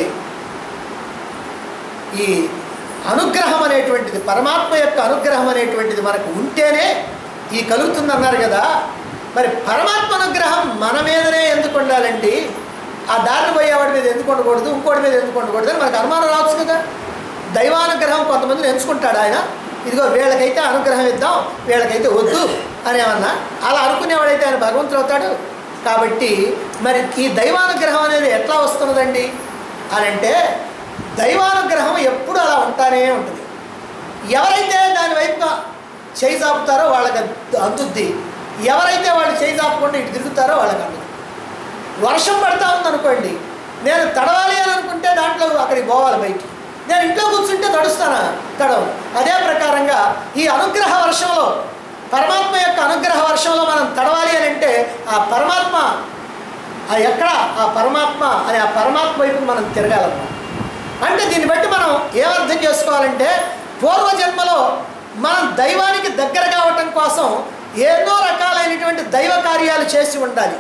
ఈ అనుగ్రహం అనేటువంటిది పరమాత్మ యొక్క అనుగ్రహం అనేటువంటిది మనకు ఉంటేనే ఈ కలుగుతుంది అన్నారు కదా మరి పరమాత్మ అనుగ్రహం మన మీదనే ఎందుకు ఉండాలండి ఆ దారిని పోయేవాడి మీద ఎందుకు ఉండకూడదు ఇంకోటి మీద ఎందుకు ఉండకూడదు అని మనకు అనుమానం రావచ్చు కదా దైవానుగ్రహం కొంతమందిని ఎంచుకుంటాడు ఆయన ఇదిగో వీళ్ళకైతే అనుగ్రహం ఇద్దాం వీళ్ళకైతే వద్దు అని ఏమన్నా అలా అనుకునేవాడైతే ఆయన భగవంతుడు అవుతాడు కాబట్టి మరి ఈ దైవానుగ్రహం అనేది ఎట్లా వస్తున్నదండి అని అంటే దైవానుగ్రహం ఎప్పుడు అలా ఉంటానే ఉంటుంది ఎవరైతే దాని వైపుగా చేయి చాపుతారో వాళ్ళకి అద్దు- అందుద్ది ఎవరైతే వాళ్ళు చేయి చాపకుండా ఇటు తిరుగుతారో వాళ్ళకి అందుద్ది వర్షం పడతా ఉందనుకోండి నేను తడవాలి అని అనుకుంటే దాంట్లో అక్కడికి పోవాలి బయటికి నేను ఇంట్లో కూర్చుంటే తడుస్తానా తడవు అదే ప్రకారంగా ఈ అనుగ్రహ వర్షంలో పరమాత్మ యొక్క అనుగ్రహ వర్షంలో మనం తడవాలి అని అంటే ఆ పరమాత్మ ఆ ఎక్కడ ఆ పరమాత్మ అనే ఆ పరమాత్మ వైపు మనం తిరగాలన్నమాట అంటే దీన్ని బట్టి మనం ఏమర్థం చేసుకోవాలంటే పూర్వజన్మలో మనం దైవానికి దగ్గర కావటం కోసం ఎన్నో రకాలైనటువంటి దైవ కార్యాలు చేసి ఉండాలి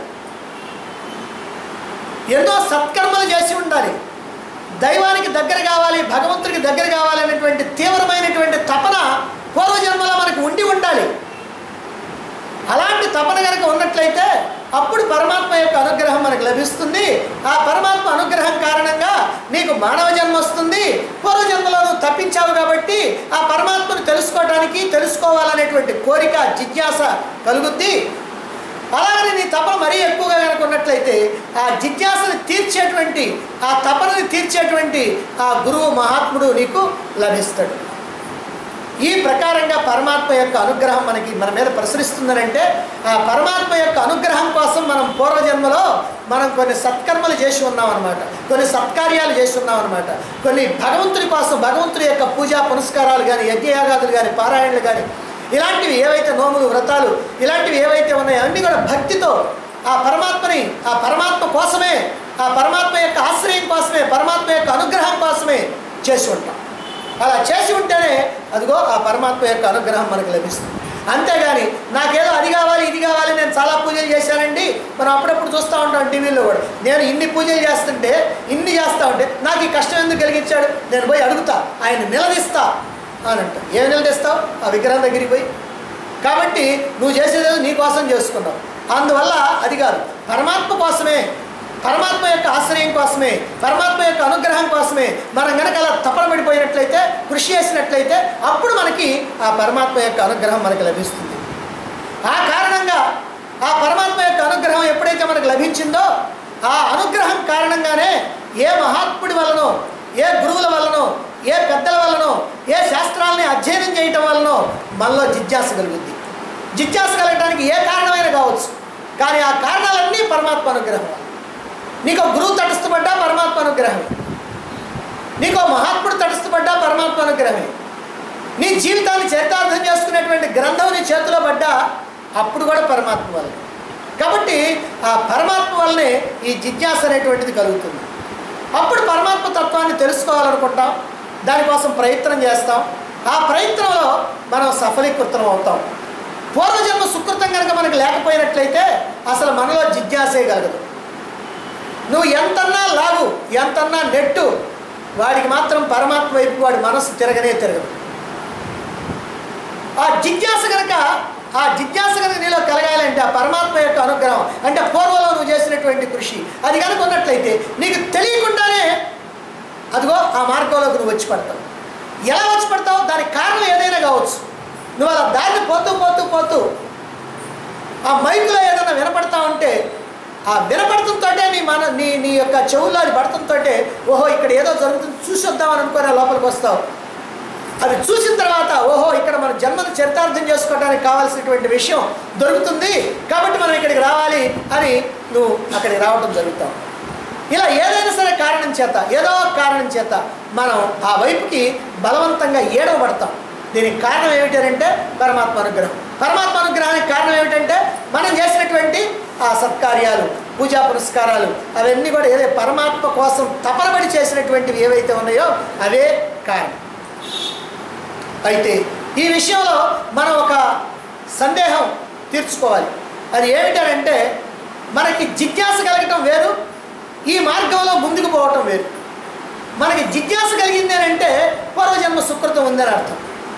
ఎన్నో సత్కర్మలు చేసి ఉండాలి దైవానికి దగ్గర కావాలి భగవంతుడికి దగ్గర కావాలి అనేటువంటి తీవ్రమైనటువంటి తపన పూర్వజన్మలో మనకు ఉండి ఉండాలి అలాంటి తపన కనుక ఉన్నట్లయితే అప్పుడు పరమాత్మ యొక్క అనుగ్రహం మనకు లభిస్తుంది ఆ పరమాత్మ అనుగ్రహం కారణంగా నీకు మానవ జన్మ వస్తుంది పూర్వజన్మలో నువ్వు తప్పించావు కాబట్టి ఆ పరమాత్మను తెలుసుకోవడానికి తెలుసుకోవాలనేటువంటి కోరిక జిజ్ఞాస కలుగుద్ది అలాగని నీ తపన మరీ ఎక్కువగా కనుక ఉన్నట్లయితే ఆ జిజ్ఞాసని తీర్చేటువంటి ఆ తపనని తీర్చేటువంటి ఆ గురువు మహాత్ముడు నీకు లభిస్తాడు ఈ ప్రకారంగా పరమాత్మ యొక్క అనుగ్రహం మనకి మన మీద ప్రసరిస్తుందనంటే ఆ పరమాత్మ యొక్క అనుగ్రహం కోసం మనం పూర్వజన్మలో మనం కొన్ని సత్కర్మలు చేసి ఉన్నాం అనమాట కొన్ని సత్కార్యాలు చేసి ఉన్నాం అనమాట కొన్ని భగవంతుడి కోసం భగవంతుడి యొక్క పూజా పునస్కారాలు కానీ యజ్ఞయాగాదులు కానీ పారాయణలు కానీ ఇలాంటివి ఏవైతే నోములు వ్రతాలు ఇలాంటివి ఏవైతే ఉన్నాయో అన్నీ కూడా భక్తితో ఆ పరమాత్మని ఆ పరమాత్మ కోసమే ఆ పరమాత్మ యొక్క ఆశ్రయం కోసమే పరమాత్మ యొక్క అనుగ్రహం కోసమే చేసి ఉంటాం అలా చేసి ఉంటేనే అదిగో ఆ పరమాత్మ యొక్క అనుగ్రహం మనకు లభిస్తుంది అంతేగాని నాకేదో అది కావాలి ఇది కావాలి నేను చాలా పూజలు చేశానండి మనం అప్పుడప్పుడు చూస్తూ ఉంటాం టీవీలో కూడా నేను ఇన్ని పూజలు చేస్తుంటే ఇన్ని చేస్తా ఉంటే నాకు ఈ కష్టం ఎందుకు కలిగించాడు నేను పోయి అడుగుతా ఆయన నిలదీస్తా అని అంట ఏం నిలదీస్తావు ఆ విగ్రహం దగ్గరికి పోయి కాబట్టి నువ్వు చేసేది నీ కోసం చేసుకున్నావు అందువల్ల అది కాదు పరమాత్మ కోసమే పరమాత్మ యొక్క ఆశ్రయం కోసమే పరమాత్మ యొక్క అనుగ్రహం కోసమే మనం కనుక అలా తపన పడిపోయినట్లయితే కృషి చేసినట్లయితే అప్పుడు మనకి ఆ పరమాత్మ యొక్క అనుగ్రహం మనకి లభిస్తుంది ఆ కారణంగా ఆ పరమాత్మ యొక్క అనుగ్రహం ఎప్పుడైతే మనకు లభించిందో ఆ అనుగ్రహం కారణంగానే ఏ మహాత్ముడి వలనో ఏ గురువుల వలనో ఏ పెద్దల వలనో ఏ శాస్త్రాలని అధ్యయనం చేయటం వలనో మనలో జిజ్ఞాస కలుగుద్ది జిజ్ఞాస కలగడానికి ఏ కారణమైనా కావచ్చు కానీ ఆ కారణాలన్నీ పరమాత్మ అనుగ్రహం వల్ల. నీకు ఒక గురువు తటస్థపడ్డా పరమాత్మ అనుగ్రహమే నీకు మహాత్ముడు తటస్థపడ్డా పరమాత్మ అనుగ్రహమే నీ జీవితాన్ని చరితార్థం చేసుకునేటువంటి గ్రంథం నీ చేతిలో పడ్డా అప్పుడు కూడా పరమాత్మ వల్ల కాబట్టి ఆ పరమాత్మ వల్లనే ఈ జిజ్ఞాస అనేటువంటిది కలుగుతుంది అప్పుడు పరమాత్మ తత్వాన్ని తెలుసుకోవాలనుకుంటాం దానికోసం ప్రయత్నం చేస్తాం ఆ ప్రయత్నంలో మనం సఫలీకృతం అవుతాం పూర్వజన్మ సుకృతం కనుక మనకు లేకపోయినట్లయితే అసలు మనలో జిజ్ఞాసే కలగదు నువ్వు ఎంతన్నా లాగు ఎంతన్నా నెట్టు వాడికి మాత్రం పరమాత్మ వైపు వాడి మనసు తిరగనే తిరగదు ఆ జిజ్ఞాస కనుక ఆ జిజ్ఞాస కనుక నీలో కలగాలంటే ఆ పరమాత్మ యొక్క అనుగ్రహం అంటే పూర్వంలో నువ్వు చేసినటువంటి కృషి అది కనుక ఉన్నట్లయితే నీకు తెలియకుండానే అదిగో ఆ మార్గంలోకి నువ్వు వచ్చి పడతావు ఎలా వచ్చి పడతావు దానికి కారణం ఏదైనా కావచ్చు నువ్వు అలా దారిని పోతూ పోతూ పోతూ ఆ మైకులో ఏదైనా వినపడతా ఉంటే ఆ వినపడుతుంతో నీ మన నీ నీ యొక్క చెవుల్లో అది పడుతుంతో ఓహో ఇక్కడ ఏదో జరుగుతుంది చూసి వద్దామని అనుకుని ఆ లోపలికి వస్తావు అది చూసిన తర్వాత ఓహో ఇక్కడ మన జన్మను చరితార్థం చేసుకోవడానికి కావాల్సినటువంటి విషయం దొరుకుతుంది కాబట్టి మనం ఇక్కడికి రావాలి అని నువ్వు అక్కడికి రావడం జరుగుతావు ఇలా ఏదైనా సరే కారణం చేత ఏదో ఒక కారణం చేత మనం ఆ వైపుకి బలవంతంగా ఏడవబడతాం దీనికి కారణం ఏమిటంటే పరమాత్మ అనుగ్రహం పరమాత్మ అనుగ్రహానికి కారణం ఏమిటంటే మనం చేసినటువంటి ఆ సత్కార్యాలు పూజా పురస్కారాలు అవన్నీ కూడా ఏదో పరమాత్మ కోసం తపనబడి చేసినటువంటివి ఏవైతే ఉన్నాయో అవే కారణం అయితే ఈ విషయంలో మనం ఒక సందేహం తీర్చుకోవాలి అది ఏమిటంటే మనకి జిజ్ఞాస కలగటం వేరు ఈ మార్గంలో ముందుకు పోవటం వేరు మనకి జిజ్ఞాస కలిగింది అని అంటే పూర్వజన్మ సుకృతం ఉందని అర్థం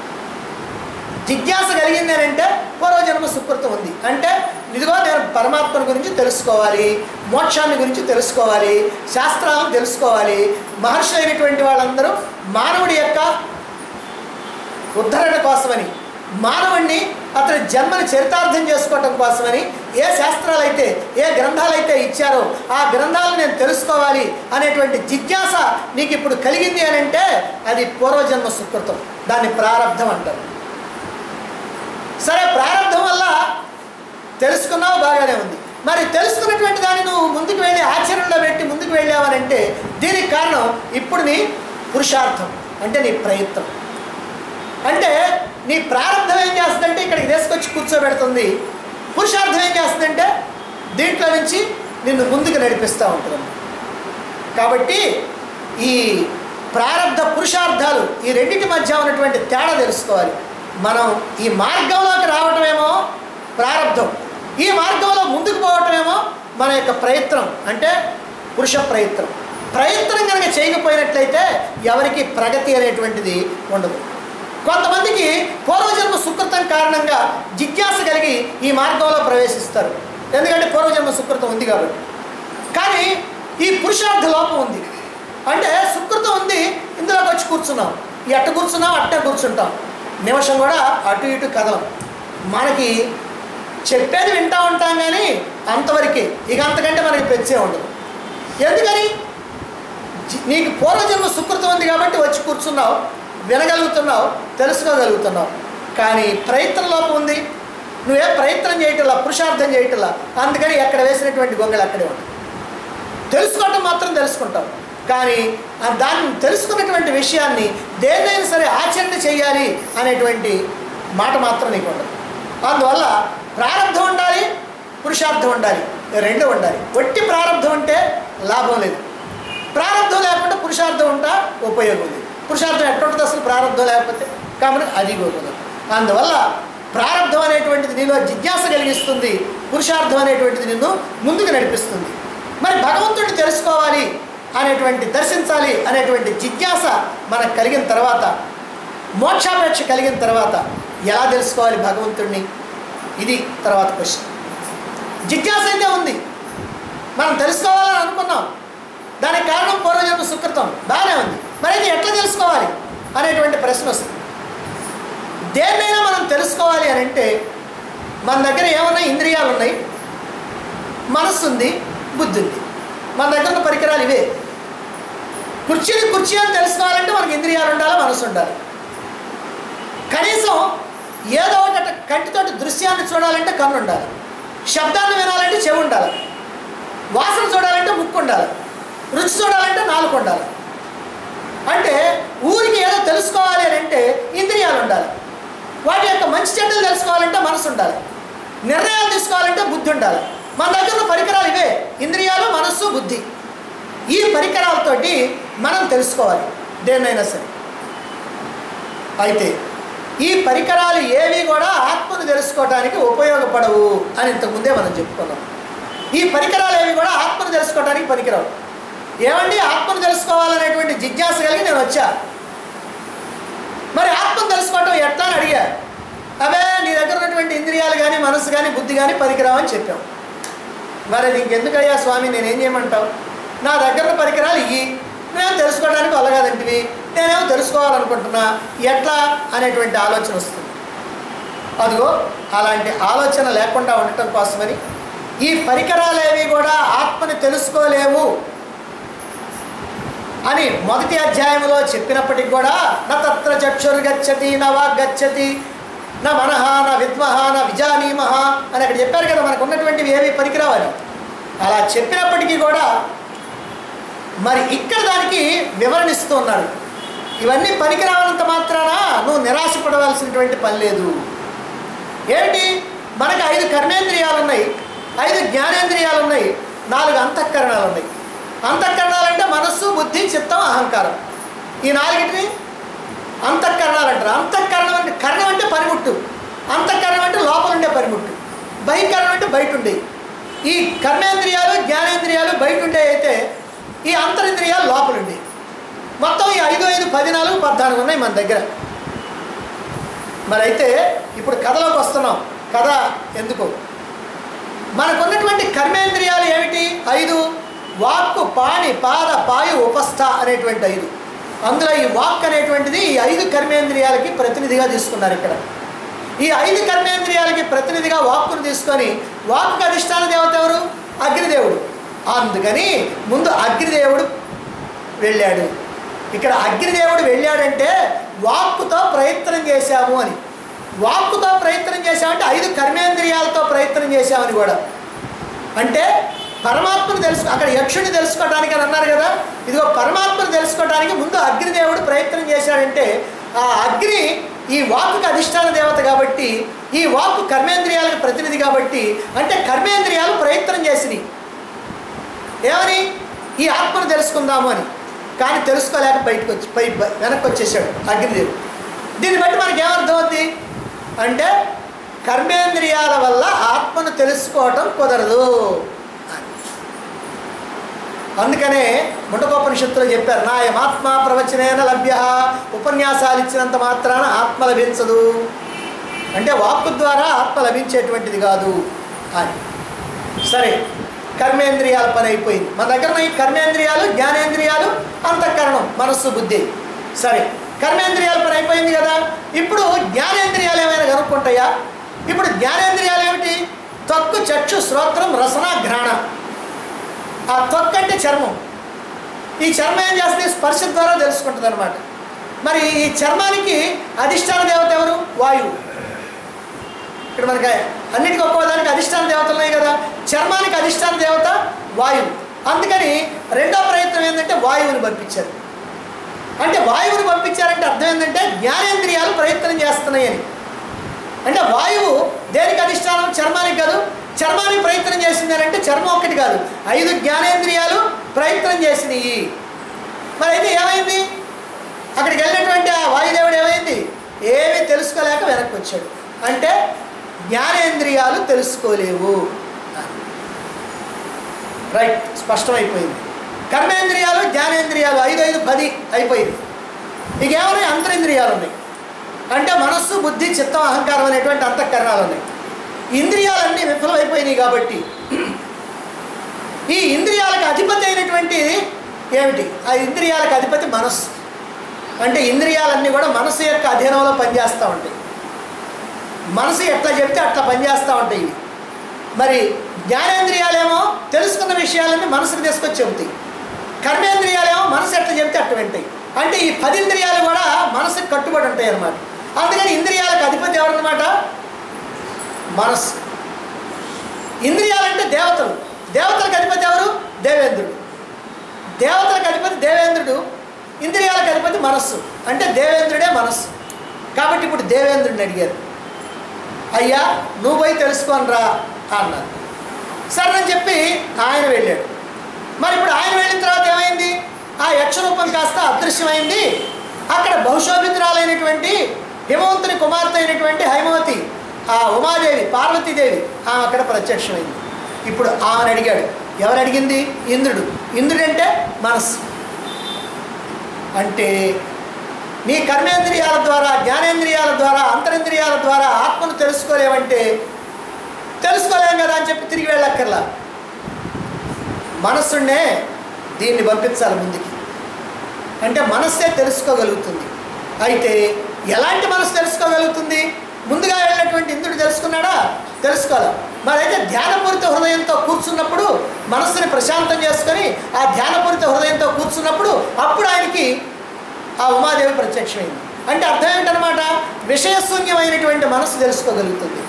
జిజ్ఞాస కలిగింది అని అంటే పూర్వజన్మ సుకృతం ఉంది అంటే ఇదిగో నేను పరమాత్మను గురించి తెలుసుకోవాలి మోక్షాన్ని గురించి తెలుసుకోవాలి శాస్త్రాలను తెలుసుకోవాలి మహర్షులు అయినటువంటి వాళ్ళందరూ మానవుడి యొక్క ఉద్ధరణ కోసమని మానవుణ్ణి అతని జన్మని చరితార్థం చేసుకోవటం కోసమని ఏ శాస్త్రాలైతే ఏ గ్రంథాలైతే ఇచ్చారో ఆ గ్రంథాలను నేను తెలుసుకోవాలి అనేటువంటి జిజ్ఞాస నీకు ఇప్పుడు కలిగింది అని అంటే అది పూర్వజన్మ సుకృతం దాన్ని ప్రారంధం అంటారు సరే ప్రారంధం వల్ల తెలుసుకున్నావు బాగానే ఉంది మరి తెలుసుకున్నటువంటి దాన్ని నువ్వు ముందుకు వెళ్ళి ఆచరణలో పెట్టి ముందుకు వెళ్ళావనంటే దీనికి కారణం ఇప్పుడు నీ పురుషార్థం అంటే నీ ప్రయత్నం అంటే నీ ప్రారంభం ఏం చేస్తుందంటే ఇక్కడికి తీసుకొచ్చి కూర్చోబెడుతుంది పురుషార్థం ఏం చేస్తుందంటే దీంట్లో నుంచి నిన్ను ముందుకు నడిపిస్తూ ఉంటుంది కాబట్టి ఈ ప్రారంధ పురుషార్థాలు ఈ రెండింటి మధ్య ఉన్నటువంటి తేడా తెలుసుకోవాలి మనం ఈ మార్గంలోకి రావటమేమో ప్రారంధం ఈ మార్గంలో ముందుకు పోవటమేమో మన యొక్క ప్రయత్నం అంటే పురుష ప్రయత్నం ప్రయత్నం కనుక చేయకపోయినట్లయితే ఎవరికి ప్రగతి అనేటువంటిది ఉండదు కొంతమందికి పూర్వజన్మ సుకృతం కారణంగా జిజ్ఞాస కలిగి ఈ మార్గంలో ప్రవేశిస్తారు ఎందుకంటే పూర్వజన్మ సుకృతం ఉంది కాబట్టి కానీ ఈ పురుషార్థ లోపం ఉంది అంటే సుకృతం ఉంది ఇందులోకి వచ్చి కూర్చున్నాం ఎట్ట కూర్చున్నాం అట్టే కూర్చుంటాం నిమిషం కూడా అటు ఇటు కదలం మనకి చెప్పేది వింటా ఉంటాం కానీ అంతవరకే ఇక అంతకంటే మనకి పెంచే ఉండదు ఎందుకని జి- నీకు పూర్వజన్మ సుకృతం ఉంది కాబట్టి వచ్చి కూర్చున్నావు వినగలుగుతున్నావు తెలుసుకోగలుగుతున్నావు కానీ ప్రయత్నం లోపం ఉంది నువ్వే ప్రయత్నం చేయటంలా పురుషార్థం చేయటంలా అందుకని ఎక్కడ వేసినటువంటి గొంగళి అక్కడే ఉంటుంది తెలుసుకోవటం మాత్రం తెలుసుకుంటాం కానీ ఆ దాన్ని తెలుసుకున్నటువంటి విషయాన్ని దేన్నైనా సరే ఆచరణ చేయాలి అనేటువంటి మాట మాత్రం నీకు ఉండదు అందువల్ల ప్రారంధం ఉండాలి పురుషార్థం ఉండాలి ఈ రెండు ఉండాలి ఒట్టి ప్రారంధం ఉంటే లాభం లేదు ప్రారంధం లేకుండా పురుషార్థం ఉంటా ఉపయోగం ఉంది పురుషార్థం ఎట్టుంటుంది అసలు ప్రారంధం లేకపోతే కాబట్టి అది కుదరదు అందువల్ల ప్రారంధం అనేటువంటిది నీలో జిజ్ఞాస కలిగిస్తుంది పురుషార్థం అనేటువంటిది నిన్ను ముందుకు నడిపిస్తుంది మరి భగవంతుడిని తెలుసుకోవాలి అనేటువంటి దర్శించాలి అనేటువంటి జిజ్ఞాస మనకు కలిగిన తర్వాత మోక్షాపేక్ష కలిగిన తర్వాత ఎలా తెలుసుకోవాలి భగవంతుడిని ఇది తర్వాత క్వశ్చన్ జిజ్ఞాస అయితే ఉంది మనం తెలుసుకోవాలని అనుకున్నాం దానికి కారణం పూర్వజన్మ సుకృతం బాగానే ఉంది మరి ఇది ఎట్లా తెలుసుకోవాలి అనేటువంటి ప్రశ్న వస్తుంది దేన్నైనా మనం తెలుసుకోవాలి అని అంటే మన దగ్గర ఏమైనా ఇంద్రియాలు ఉన్నాయి మనస్సు ఉంది బుద్ధి ఉంది మన దగ్గర ఉన్న పరికరాలు ఇవే కుర్చీని కుర్చీ అని తెలుసుకోవాలంటే మనకి ఇంద్రియాలు ఉండాలి మనసు ఉండాలి కనీసం ఏదో ఒకటి కంటితోటి దృశ్యాన్ని చూడాలంటే కన్ను ఉండాలి శబ్దాన్ని వినాలంటే చెవి ఉండాలి వాసన చూడాలంటే ముక్కు ఉండాలి రుచి చూడాలంటే నాలుగు ఉండాలి అంటే ఊరికి ఏదో తెలుసుకోవాలి అని అంటే ఇంద్రియాలు ఉండాలి వాటి యొక్క మంచి చెడ్డలు తెలుసుకోవాలంటే మనసు ఉండాలి నిర్ణయాలు తీసుకోవాలంటే బుద్ధి ఉండాలి మన దగ్గర ఉన్న పరికరాలు ఇవే ఇంద్రియాలు మనస్సు బుద్ధి ఈ పరికరాలతోటి మనం తెలుసుకోవాలి దేన్నైనా సరే అయితే ఈ పరికరాలు ఏవి కూడా ఆత్మను తెలుసుకోవడానికి ఉపయోగపడవు అని ఇంతకుముందే మనం చెప్పుకున్నాం ఈ పరికరాలు ఏవి కూడా ఆత్మను తెలుసుకోవడానికి పనికిరావు ఏమండి ఆత్మను తెలుసుకోవాలనేటువంటి జిజ్ఞాస కలిగి నేను వచ్చా మరి ఆత్మను తెలుసుకోవటం ఎట్లా అని అడిగా అవే నీ దగ్గర ఉన్నటువంటి ఇంద్రియాలు కానీ మనసు కానీ బుద్ధి కానీ పనికిరావని చెప్పాం మరి అది ఇంకెందుకయ్యా స్వామి నేనేం చేయమంటావు నా దగ్గర ఉన్న పరికరాలు ఇవి నేను తెలుసుకోవడానికి వల్లగాదంటివి నేనేమో తెలుసుకోవాలనుకుంటున్నా ఎట్లా అనేటువంటి ఆలోచన వస్తుంది అదిగో అలాంటి ఆలోచన లేకుండా ఉండటం కోసమని ఈ పరికరాలేవి కూడా ఆత్మని తెలుసుకోలేవు అని మొదటి అధ్యాయంలో చెప్పినప్పటికి కూడా నా తత్ర చక్షుర్గచ్చతి నా వాగ్గచ్చతి నా మనహ నా విద్మహ నా విజానీమహ అని అక్కడ చెప్పారు కదా మనకు ఉన్నటువంటివి ఏవి పనికిరావని అలా చెప్పినప్పటికీ కూడా మరి ఇక్కడ దానికి వివరణిస్తూ ఉన్నాడు ఇవన్నీ పనికిరావనంత మాత్రాన నువ్వు నిరాశపడవలసినటువంటి పని లేదు ఏమిటి మనకు ఐదు కర్మేంద్రియాలు ఉన్నాయి ఐదు జ్ఞానేంద్రియాలు ఉన్నాయి నాలుగు అంతఃకరణాలు ఉన్నాయి అంతఃకరణాలు అంటే మనస్సు బుద్ధి చిత్తం అహంకారం ఈ నాలుగిటిని అంతఃకరణాలు అంటారు అంతఃకరణం అంటే కరణం అంటే పనిముట్టు అంతఃకరణం అంటే లోపల ఉండే పనిముట్టు బహికరణం అంటే బయట ఉండే ఈ కర్మేంద్రియాలు జ్ఞానేంద్రియాలు బయట ఉండే అయితే ఈ అంతరింద్రియాలు లోపల ఉండే మొత్తం ఈ ఐదు ఐదు పది నాలుగు పద్నాలుగు ఉన్నాయి మన దగ్గర మరి అయితే ఇప్పుడు కథలోకి వస్తున్నాం కథ ఎందుకు మనకున్నటువంటి కర్మేంద్రియాలు ఏమిటి ఐదు వాక్కు పాణి పాద పాయు ఉపస్థ అనేటువంటి ఐదు అందులో ఈ వాక్ అనేటువంటిది ఈ ఐదు కర్మేంద్రియాలకి ప్రతినిధిగా తీసుకున్నారు ఇక్కడ ఈ ఐదు కర్మేంద్రియాలకి ప్రతినిధిగా వాక్కును తీసుకొని వాక్కు అధిష్టాన దేవత ఎవరు అగ్నిదేవుడు అందుకని ముందు అగ్నిదేవుడు వెళ్ళాడు ఇక్కడ అగ్నిదేవుడు వెళ్ళాడంటే వాక్కుతో ప్రయత్నం చేశాము అని వాక్కుతో ప్రయత్నం చేశామంటే ఐదు కర్మేంద్రియాలతో ప్రయత్నం చేశామని కూడా అంటే పరమాత్మను తెలుసు అక్కడ యక్షుడిని తెలుసుకోవడానికి అని అన్నారు కదా ఇదిగో పరమాత్మను తెలుసుకోవడానికి ముందు అగ్నిదేవుడు ప్రయత్నం చేశాడంటే ఆ అగ్ని ఈ వాక్కుకి అధిష్టాన దేవత కాబట్టి ఈ వాక్కు కర్మేంద్రియాలకు ప్రతినిధి కాబట్టి అంటే కర్మేంద్రియాలు ప్రయత్నం చేసినాయి ఏమని ఈ ఆత్మను తెలుసుకుందాము అని కానీ తెలుసుకోలేక బయటకు వచ్చి పై బ- వెనక్కి వచ్చేసాడు అగ్నిదేవుడు దీన్ని బట్టి మనకి ఏమర్థం అవుద్ది అంటే కర్మేంద్రియాల వల్ల ఆత్మను తెలుసుకోవటం కుదరదు అని. అందుకనే ముండకోపనిషత్తులో చెప్పారు నాయమాత్మ ప్రవచనేన లభ్య ఉపన్యాసాలు ఇచ్చినంత మాత్రాన ఆత్మ లభించదు అంటే వాక్కు ద్వారా ఆత్మ లభించేటువంటిది కాదు అని సరే కర్మేంద్రియాల పని అయిపోయింది మన దగ్గర ఉన్న ఈ కర్మేంద్రియాలు జ్ఞానేంద్రియాలు అంతఃకరణం మనస్సు బుద్ధి సరే కర్మేంద్రియాల పని అయిపోయింది కదా ఇప్పుడు జ్ఞానేంద్రియాలు ఏమైనా కనుక్కుంటాయా ఇప్పుడు జ్ఞానేంద్రియాలు ఏమిటి త్వక్కు చక్షు శ్రోత్రం రసన ఘ్రాణ ఆ త్వక్ అంటే చర్మం ఈ చర్మం ఏం చేస్తుంది స్పర్శ ద్వారా తెలుసుకుంటుంది అనమాట మరి ఈ చర్మానికి అధిష్టాన దేవత ఎవరు వాయువు ఇక్కడ మనకి అన్నిటికీ ఒక్కోదానికి అధిష్టాన దేవతలు ఉన్నాయి కదా చర్మానికి అధిష్టాన దేవత వాయువు అందుకని రెండో ప్రయత్నం ఏంటంటే వాయువుని పంపించారు అంటే వాయువుని పంపించారంటే అర్థం ఏంటంటే జ్ఞానేంద్రియాలు ప్రయత్నం చేస్తున్నాయి అని అంటే వాయువు దేనికి అధిష్టానం చర్మానికి కాదు చర్మానికి ప్రయత్నం చేసింది అని అంటే చర్మం ఒక్కటి కాదు ఐదు జ్ఞానేంద్రియాలు ప్రయత్నం చేసినాయి మరి అయితే ఏమైంది అక్కడికి వెళ్ళినటువంటి ఆ వాయుదేవుడు ఏమైంది ఏమీ తెలుసుకోలేక వెనక్కి వచ్చాడు అంటే జ్ఞానేంద్రియాలు తెలుసుకోలేవు రైట్ స్పష్టమైపోయింది కర్మేంద్రియాలు జ్ఞానేంద్రియాలు ఐదు ఐదు పది అయిపోయింది ఇక ఏమైనా అంతరింద్రియాలు ఉన్నాయి అంటే మనస్సు బుద్ధి చిత్తం అహంకారం అనేటువంటి అంతఃకరణాలు ఉన్నాయి ఇంద్రియాలన్నీ విఫలమైపోయినాయి కాబట్టి ఈ ఇంద్రియాలకు అధిపతి అయినటువంటి ఏమిటి ఆ ఇంద్రియాలకు అధిపతి మనస్సు అంటే ఇంద్రియాలన్నీ కూడా మనసు యొక్క అధీనంలో పనిచేస్తూ ఉంటాయి మనసు ఎట్లా చెప్తే అట్లా పనిచేస్తూ ఉంటాయి ఇవి మరి జ్ఞానేంద్రియాలేమో తెలుసుకున్న విషయాలన్నీ మనసుకు తీసుకొచ్చి చెబుతాయి కర్మేంద్రియాలేమో మనసు ఎట్లా చెబితే అట్లా వింటాయి అంటే ఈ పది ఇంద్రియాలు కూడా మనసుకు కట్టుబడి ఉంటాయి అన్నమాట అందుకని ఇంద్రియాలకు అధిపతి ఎవరన్నమాట మనస్సు ఇంద్రియాలంటే దేవతలు దేవతలకు అధిపతి ఎవరు దేవేంద్రుడు దేవతలకు అధిపతి దేవేంద్రుడు ఇంద్రియాలకు అధిపతి మనస్సు అంటే దేవేంద్రుడే మనస్సు కాబట్టి ఇప్పుడు దేవేంద్రుడిని అడిగారు అయ్యా నువ్వు పోయి తెలుసుకొని రా అన్నారు సరే అని చెప్పి ఆయన వెళ్ళాడు మరి ఇప్పుడు ఆయన వెళ్ళిన తర్వాత ఏమైంది ఆ యక్షరూపం కాస్త అదృశ్యమైంది అక్కడ బహుశోభితురాలైనటువంటి హిమవంతుని కుమార్తె అయినటువంటి హైమవతి ఆ ఉమాదేవి పార్వతీదేవి ఆమె అక్కడ ప్రత్యక్షమైంది ఇప్పుడు ఆమెను అడిగాడు ఎవరు అడిగింది ఇంద్రుడు ఇంద్రుడు అంటే మనస్సు అంటే నీ కర్మేంద్రియాల ద్వారా జ్ఞానేంద్రియాల ద్వారా అంతరింద్రియాల ద్వారా ఆత్మను తెలుసుకోలేవంటే తెలుసుకోలేం కదా అని చెప్పి తిరిగి వెళ్ళక్కర్లా మనస్సునే దీన్ని పంపించాలి ముందుకి అంటే మనస్సే తెలుసుకోగలుగుతుంది అయితే ఎలాంటి మనసు తెలుసుకోగలుగుతుంది ముందుగా వెళ్ళినటువంటి ఇంద్రుడు తెలుసుకున్నాడా తెలుసుకోవాలి మరి అయితే ధ్యానపూరిత హృదయంతో కూర్చున్నప్పుడు మనస్సుని ప్రశాంతం చేసుకొని ఆ ధ్యానపూరిత హృదయంతో కూర్చున్నప్పుడు అప్పుడు ఆయనకి ఆ ఉమాదేవి ప్రత్యక్షమైంది అంటే అర్థం ఏంటనమాట విషయశూన్యమైనటువంటి మనస్సు తెలుసుకోగలుగుతుంది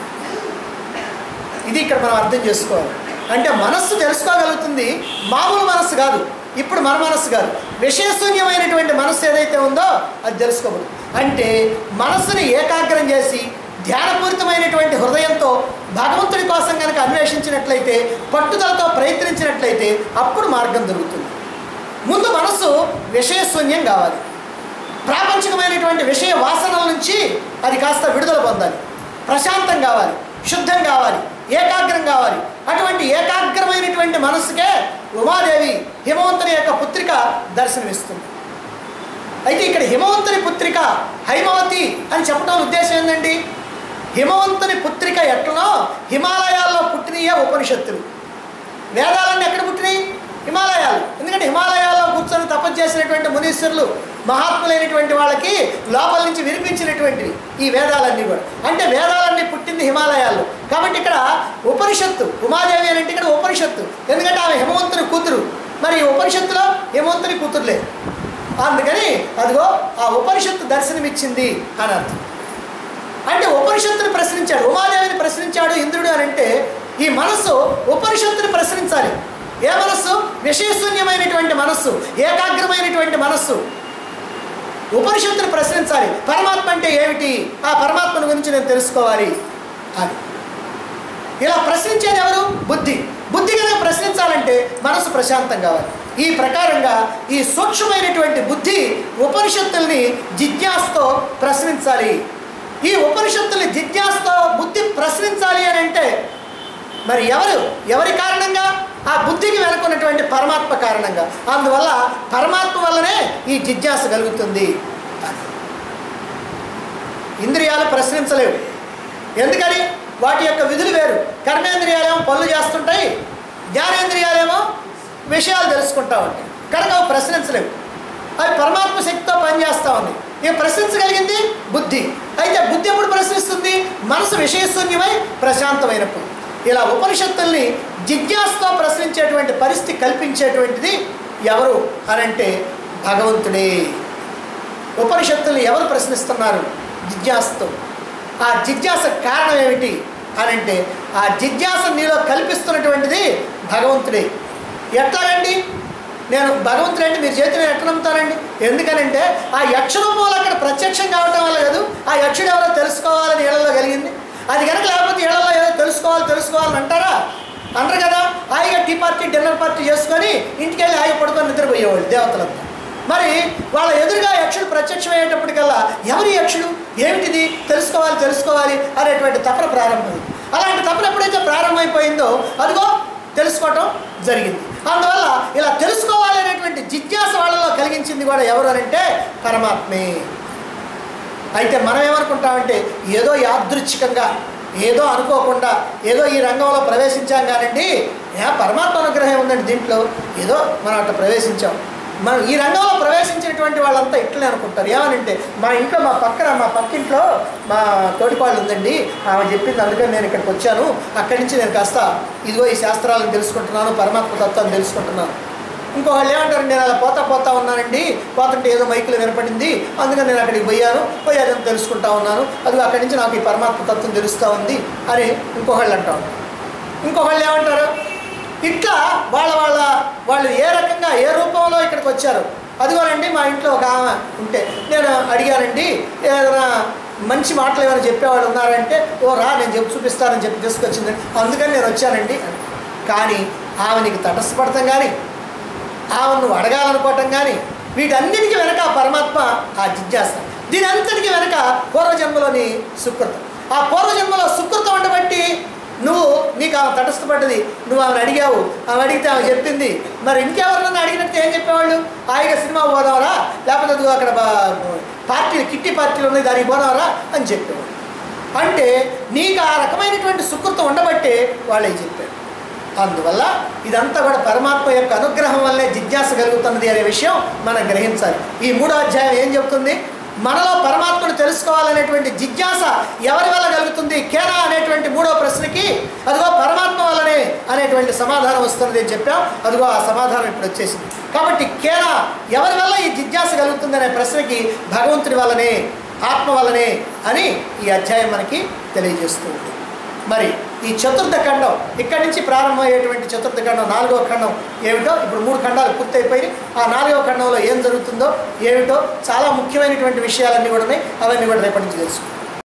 ఇది ఇక్కడ మనం అర్థం చేసుకోవాలి అంటే మనస్సు తెలుసుకోగలుగుతుంది మామూలు మనస్సు కాదు ఇప్పుడు మన మనస్సు కాదు విషయశూన్యమైనటువంటి మనస్సు ఏదైతే ఉందో అది తెలుసుకోబడు అంటే మనస్సుని ఏకాగ్రం చేసి ధ్యానపూరితమైనటువంటి హృదయంతో భగవంతుడి కోసం కనుక అన్వేషించినట్లయితే పట్టుదలతో ప్రయత్నించినట్లయితే అప్పుడు మార్గం దొరుకుతుంది ముందు మనస్సు విషయశూన్యం కావాలి ప్రాపంచికమైనటువంటి విషయ వాసనల నుంచి అది కాస్త విడుదల పొందాలి ప్రశాంతం కావాలి శుద్ధం కావాలి ఏకాగ్రం కావాలి అటువంటి ఏకాగ్రమైనటువంటి మనస్సుకే ఉమాదేవి హిమవంతుని యొక్క పుత్రిక దర్శనమిస్తుంది అయితే ఇక్కడ హిమవంతుని పుత్రిక హైమవతి అని చెప్పడం ఉద్దేశం ఏంటండి హిమవంతుని పుత్రిక ఎట్లనో హిమాలయాల్లో పుట్టినయే ఉపనిషత్తులు వేదాలన్నీ ఎక్కడ పుట్టినాయి హిమాలయాలు ఎందుకంటే హిమాలయాల్లో కూర్చొని తపస్సు చేసినటువంటి మునీశ్వరులు మహాత్ములైనటువంటి వాళ్ళకి లోపల నుంచి వినిపించినటువంటివి ఈ వేదాలన్నీ కూడా అంటే వేదాలన్నీ పుట్టింది హిమాలయాల్లో కాబట్టి ఇక్కడ ఉపనిషత్తు ఉమాదేవి అని అంటే ఇక్కడ ఉపనిషత్తు ఎందుకంటే ఆమె హిమవంతుని కూతురు మరి ఈ ఉపనిషత్తులో హిమవంతుని కూతురులే అందుకని అదిగో ఆ ఉపనిషత్తు దర్శనమిచ్చింది అని అర్థం అంటే ఉపనిషత్తుని ప్రశ్నించాడు ఉమాదేవిని ప్రశ్నించాడు ఇంద్రుడు అని అంటే ఈ మనస్సు ఉపనిషత్తుని ప్రశ్నించాలి ఏ మనస్సు విషయశూన్యమైనటువంటి మనస్సు ఏకాగ్రమైనటువంటి మనస్సు ఉపనిషత్తుని ప్రశ్నించాలి పరమాత్మ అంటే ఏమిటి ఆ పరమాత్మను గురించి నేను తెలుసుకోవాలి అని ఇలా ప్రశ్నించేది ఎవరు బుద్ధి బుద్ధి కనుక ప్రశ్నించాలంటే మనసు ప్రశాంతం కావాలి ఈ ప్రకారంగా ఈ సూక్ష్మమైనటువంటి బుద్ధి ఉపనిషత్తుల్ని జిజ్ఞాసతో ప్రశ్నించాలి ఈ ఉపనిషత్తుల్ని జిజ్ఞాసతో బుద్ధి ప్రశ్నించాలి అని అంటే మరి ఎవరు ఎవరి కారణంగా ఆ బుద్ధికి వెనుకున్నటువంటి పరమాత్మ కారణంగా అందువల్ల పరమాత్మ వల్లనే ఈ జిజ్ఞాస కలుగుతుంది ఇంద్రియాలు ప్రశ్నించలేవు ఎందుకని వాటి యొక్క విధులు వేరు కర్మేంద్రియాలేమో పనులు చేస్తుంటాయి జ్ఞానేంద్రియాలేమో విషయాలు తెలుసుకుంటా ఉంటాయి కనుక అవి ప్రశ్నించలేవు అవి పరమాత్మ శక్తితో పనిచేస్తూ ఉంది ఇక ప్రశ్నించగలిగింది బుద్ధి అయితే బుద్ధి ఎప్పుడు ప్రశ్నిస్తుంది మనసు విషయశూన్యమై ప్రశాంతమైనప్పుడు ఇలా ఉపనిషత్తుల్ని జిజ్ఞాసతో ప్రశ్నించేటువంటి పరిస్థితి కల్పించేటువంటిది ఎవరు అనంటే భగవంతుడే ఉపనిషత్తుల్ని ఎవరు ప్రశ్నిస్తున్నారు జిజ్ఞాసతో ఆ జిజ్ఞాస కారణం ఏమిటి అనంటే ఆ జిజ్ఞాస నీలో కల్పిస్తున్నటువంటిది భగవంతుడే ఎట్లాగండి నేను భగవంతుడు అంటే మీరు చేతిని ఎట్లా నమ్ముతారండి ఎందుకనంటే ఆ యక్ష రూపంలో అక్కడ ప్రత్యక్షం కావటం వల్ల కాదు ఆ యక్షుడు ఎవరో తెలుసుకోవాలని ఏళ్ళలో కలిగింది అది కనుక లేకపోతే ఏళ్ళలో ఏదో తెలుసుకోవాలి తెలుసుకోవాలని అంటారా అనరు కదా హాయిగా టీ పార్టీ డిన్నర్ పార్టీ చేసుకొని ఇంటికి వెళ్ళి హాయిగా పడుకొని నిద్రపోయేవాళ్ళు దేవతలంతా మరి వాళ్ళ ఎదురుగా యక్షుడు ప్రత్యక్షమయ్యేటప్పటికల్లా ఎవరి యక్షుడు ఏమిటిది తెలుసుకోవాలి తెలుసుకోవాలి అనేటువంటి తపన ప్రారంభమైంది అలాంటి తపన ఎప్పుడైతే ప్రారంభమైపోయిందో అదిగో తెలుసుకోవటం జరిగింది అందువల్ల ఇలా తెలుసుకోవాలి అనేటువంటి జిజ్ఞాస వాళ్ళలో కలిగించింది కూడా ఎవరు అంటే పరమాత్మే అయితే మనం ఏమనుకుంటామంటే ఏదో యాదృచ్ఛికంగా ఏదో అనుకోకుండా ఏదో ఈ రంగంలో ప్రవేశించాం కానండి ఏ పరమాత్మ అనుగ్రహం ఉందండి దీంట్లో ఏదో మనం అట్లా ప్రవేశించాం మనం ఈ రంగంలో ప్రవేశించినటువంటి వాళ్ళంతా ఇట్లనే అనుకుంటారు ఏమనంటే మా ఇంట్లో మా పక్కన మా పక్కింట్లో మా తోటిపాళ్ళు ఉందండి ఆమె చెప్పింది అందుకని నేను ఇక్కడికి వచ్చాను అక్కడి నుంచి నేను కాస్త ఇదిగో ఈ శాస్త్రాలను తెలుసుకుంటున్నాను పరమాత్మ తత్వాన్ని తెలుసుకుంటున్నాను ఇంకొకళ్ళు ఏమంటారు నేను అలా పోతా పోతా ఉన్నానండి పోతుంటే ఏదో మైకులు వినపడింది అందుకని నేను అక్కడికి పోయాను పోయి అదంతా తెలుసుకుంటా ఉన్నాను అది అక్కడి నుంచి నాకు ఈ పరమాత్మ తత్వం తెలుస్తూ ఉంది అని ఇంకొకళ్ళు అంటా ఉంటారు ఇంకొకళ్ళు ఏమంటారు ఇట్లా వాళ్ళ వాళ్ళ వాళ్ళు ఏ రకంగా ఏ రూపంలో ఇక్కడికి వచ్చారు అదిగోనండి మా ఇంట్లో ఒక ఆమె ఉంటే నేను అడిగానండి ఏదైనా మంచి మాటలు ఏమైనా చెప్పేవాళ్ళు ఉన్నారంటే ఓ రా నేను చెప్పి చూపిస్తానని చెప్పి తీసుకొచ్చింది అందుకని నేను వచ్చానండి అని. కానీ ఆమె నీకు తటస్థపడతాం కానీ ఆమె నువ్వు అడగాలనుకోవటం కానీ వీటన్నిటికీ వెనక ఆ పరమాత్మ ఆ జిజ్ఞాస దీని అంతటికి వెనక పూర్వజన్మలోని సుకృతం ఆ పూర్వజన్మలో సుకృతం ఉండబట్టి నువ్వు నీకు ఆమె తటస్థపడ్డది నువ్వు ఆమెను అడిగావు ఆమె అడిగితే ఆమె చెప్పింది మరి ఇంకెవరినన్నా అడిగినట్టు ఏం చెప్పేవాళ్ళు హాయిగా సినిమా పోదావరా లేకపోతే అదిగో అక్కడ బా- పార్టీలు కిట్టి పార్టీలు ఉన్నాయి దానికి పోదావరా అని చెప్పేవాళ్ళు అంటే నీకు ఆ రకమైనటువంటి సుకృతం ఉండబట్టే వాళ్ళే చెప్పారు అందువల్ల ఇదంతా కూడా పరమాత్మ యొక్క అనుగ్రహం వల్లే జిజ్ఞాస కలుగుతున్నది అనే విషయం మనం గ్రహించాలి ఈ మూడో అధ్యాయం ఏం చెప్తుంది మనలో పరమాత్మను తెలుసుకోవాలనేటువంటి జిజ్ఞాస ఎవరి వల్ల కలుగుతుంది కేనా అనేటువంటి మూడో ప్రశ్నకి అదిగో పరమాత్మ వల్లనే అనేటువంటి సమాధానం వస్తున్నది అని చెప్పాం అదిగో ఆ సమాధానం ఇప్పుడు వచ్చేసింది కాబట్టి కేనా ఎవరి వల్ల ఈ జిజ్ఞాస కలుగుతుంది అనే ప్రశ్నకి భగవంతుడి వల్లనే ఆత్మ వల్లనే అని ఈ అధ్యాయం మనకి తెలియజేస్తూ ఉంది మరి ఈ చతుర్థ ఖండం ఇక్కడి నుంచి ప్రారంభమయ్యేటువంటి చతుర్థ ఖండం నాలుగవ ఖండం ఏమిటో ఇప్పుడు మూడు ఖండాలు పూర్తయిపోయి ఆ నాలుగవ ఖండంలో ఏం జరుగుతుందో ఏమిటో చాలా ముఖ్యమైనటువంటి విషయాలన్నీ కూడా ఉన్నాయి అవన్నీ కూడా రేపటి నుంచి తెలుసు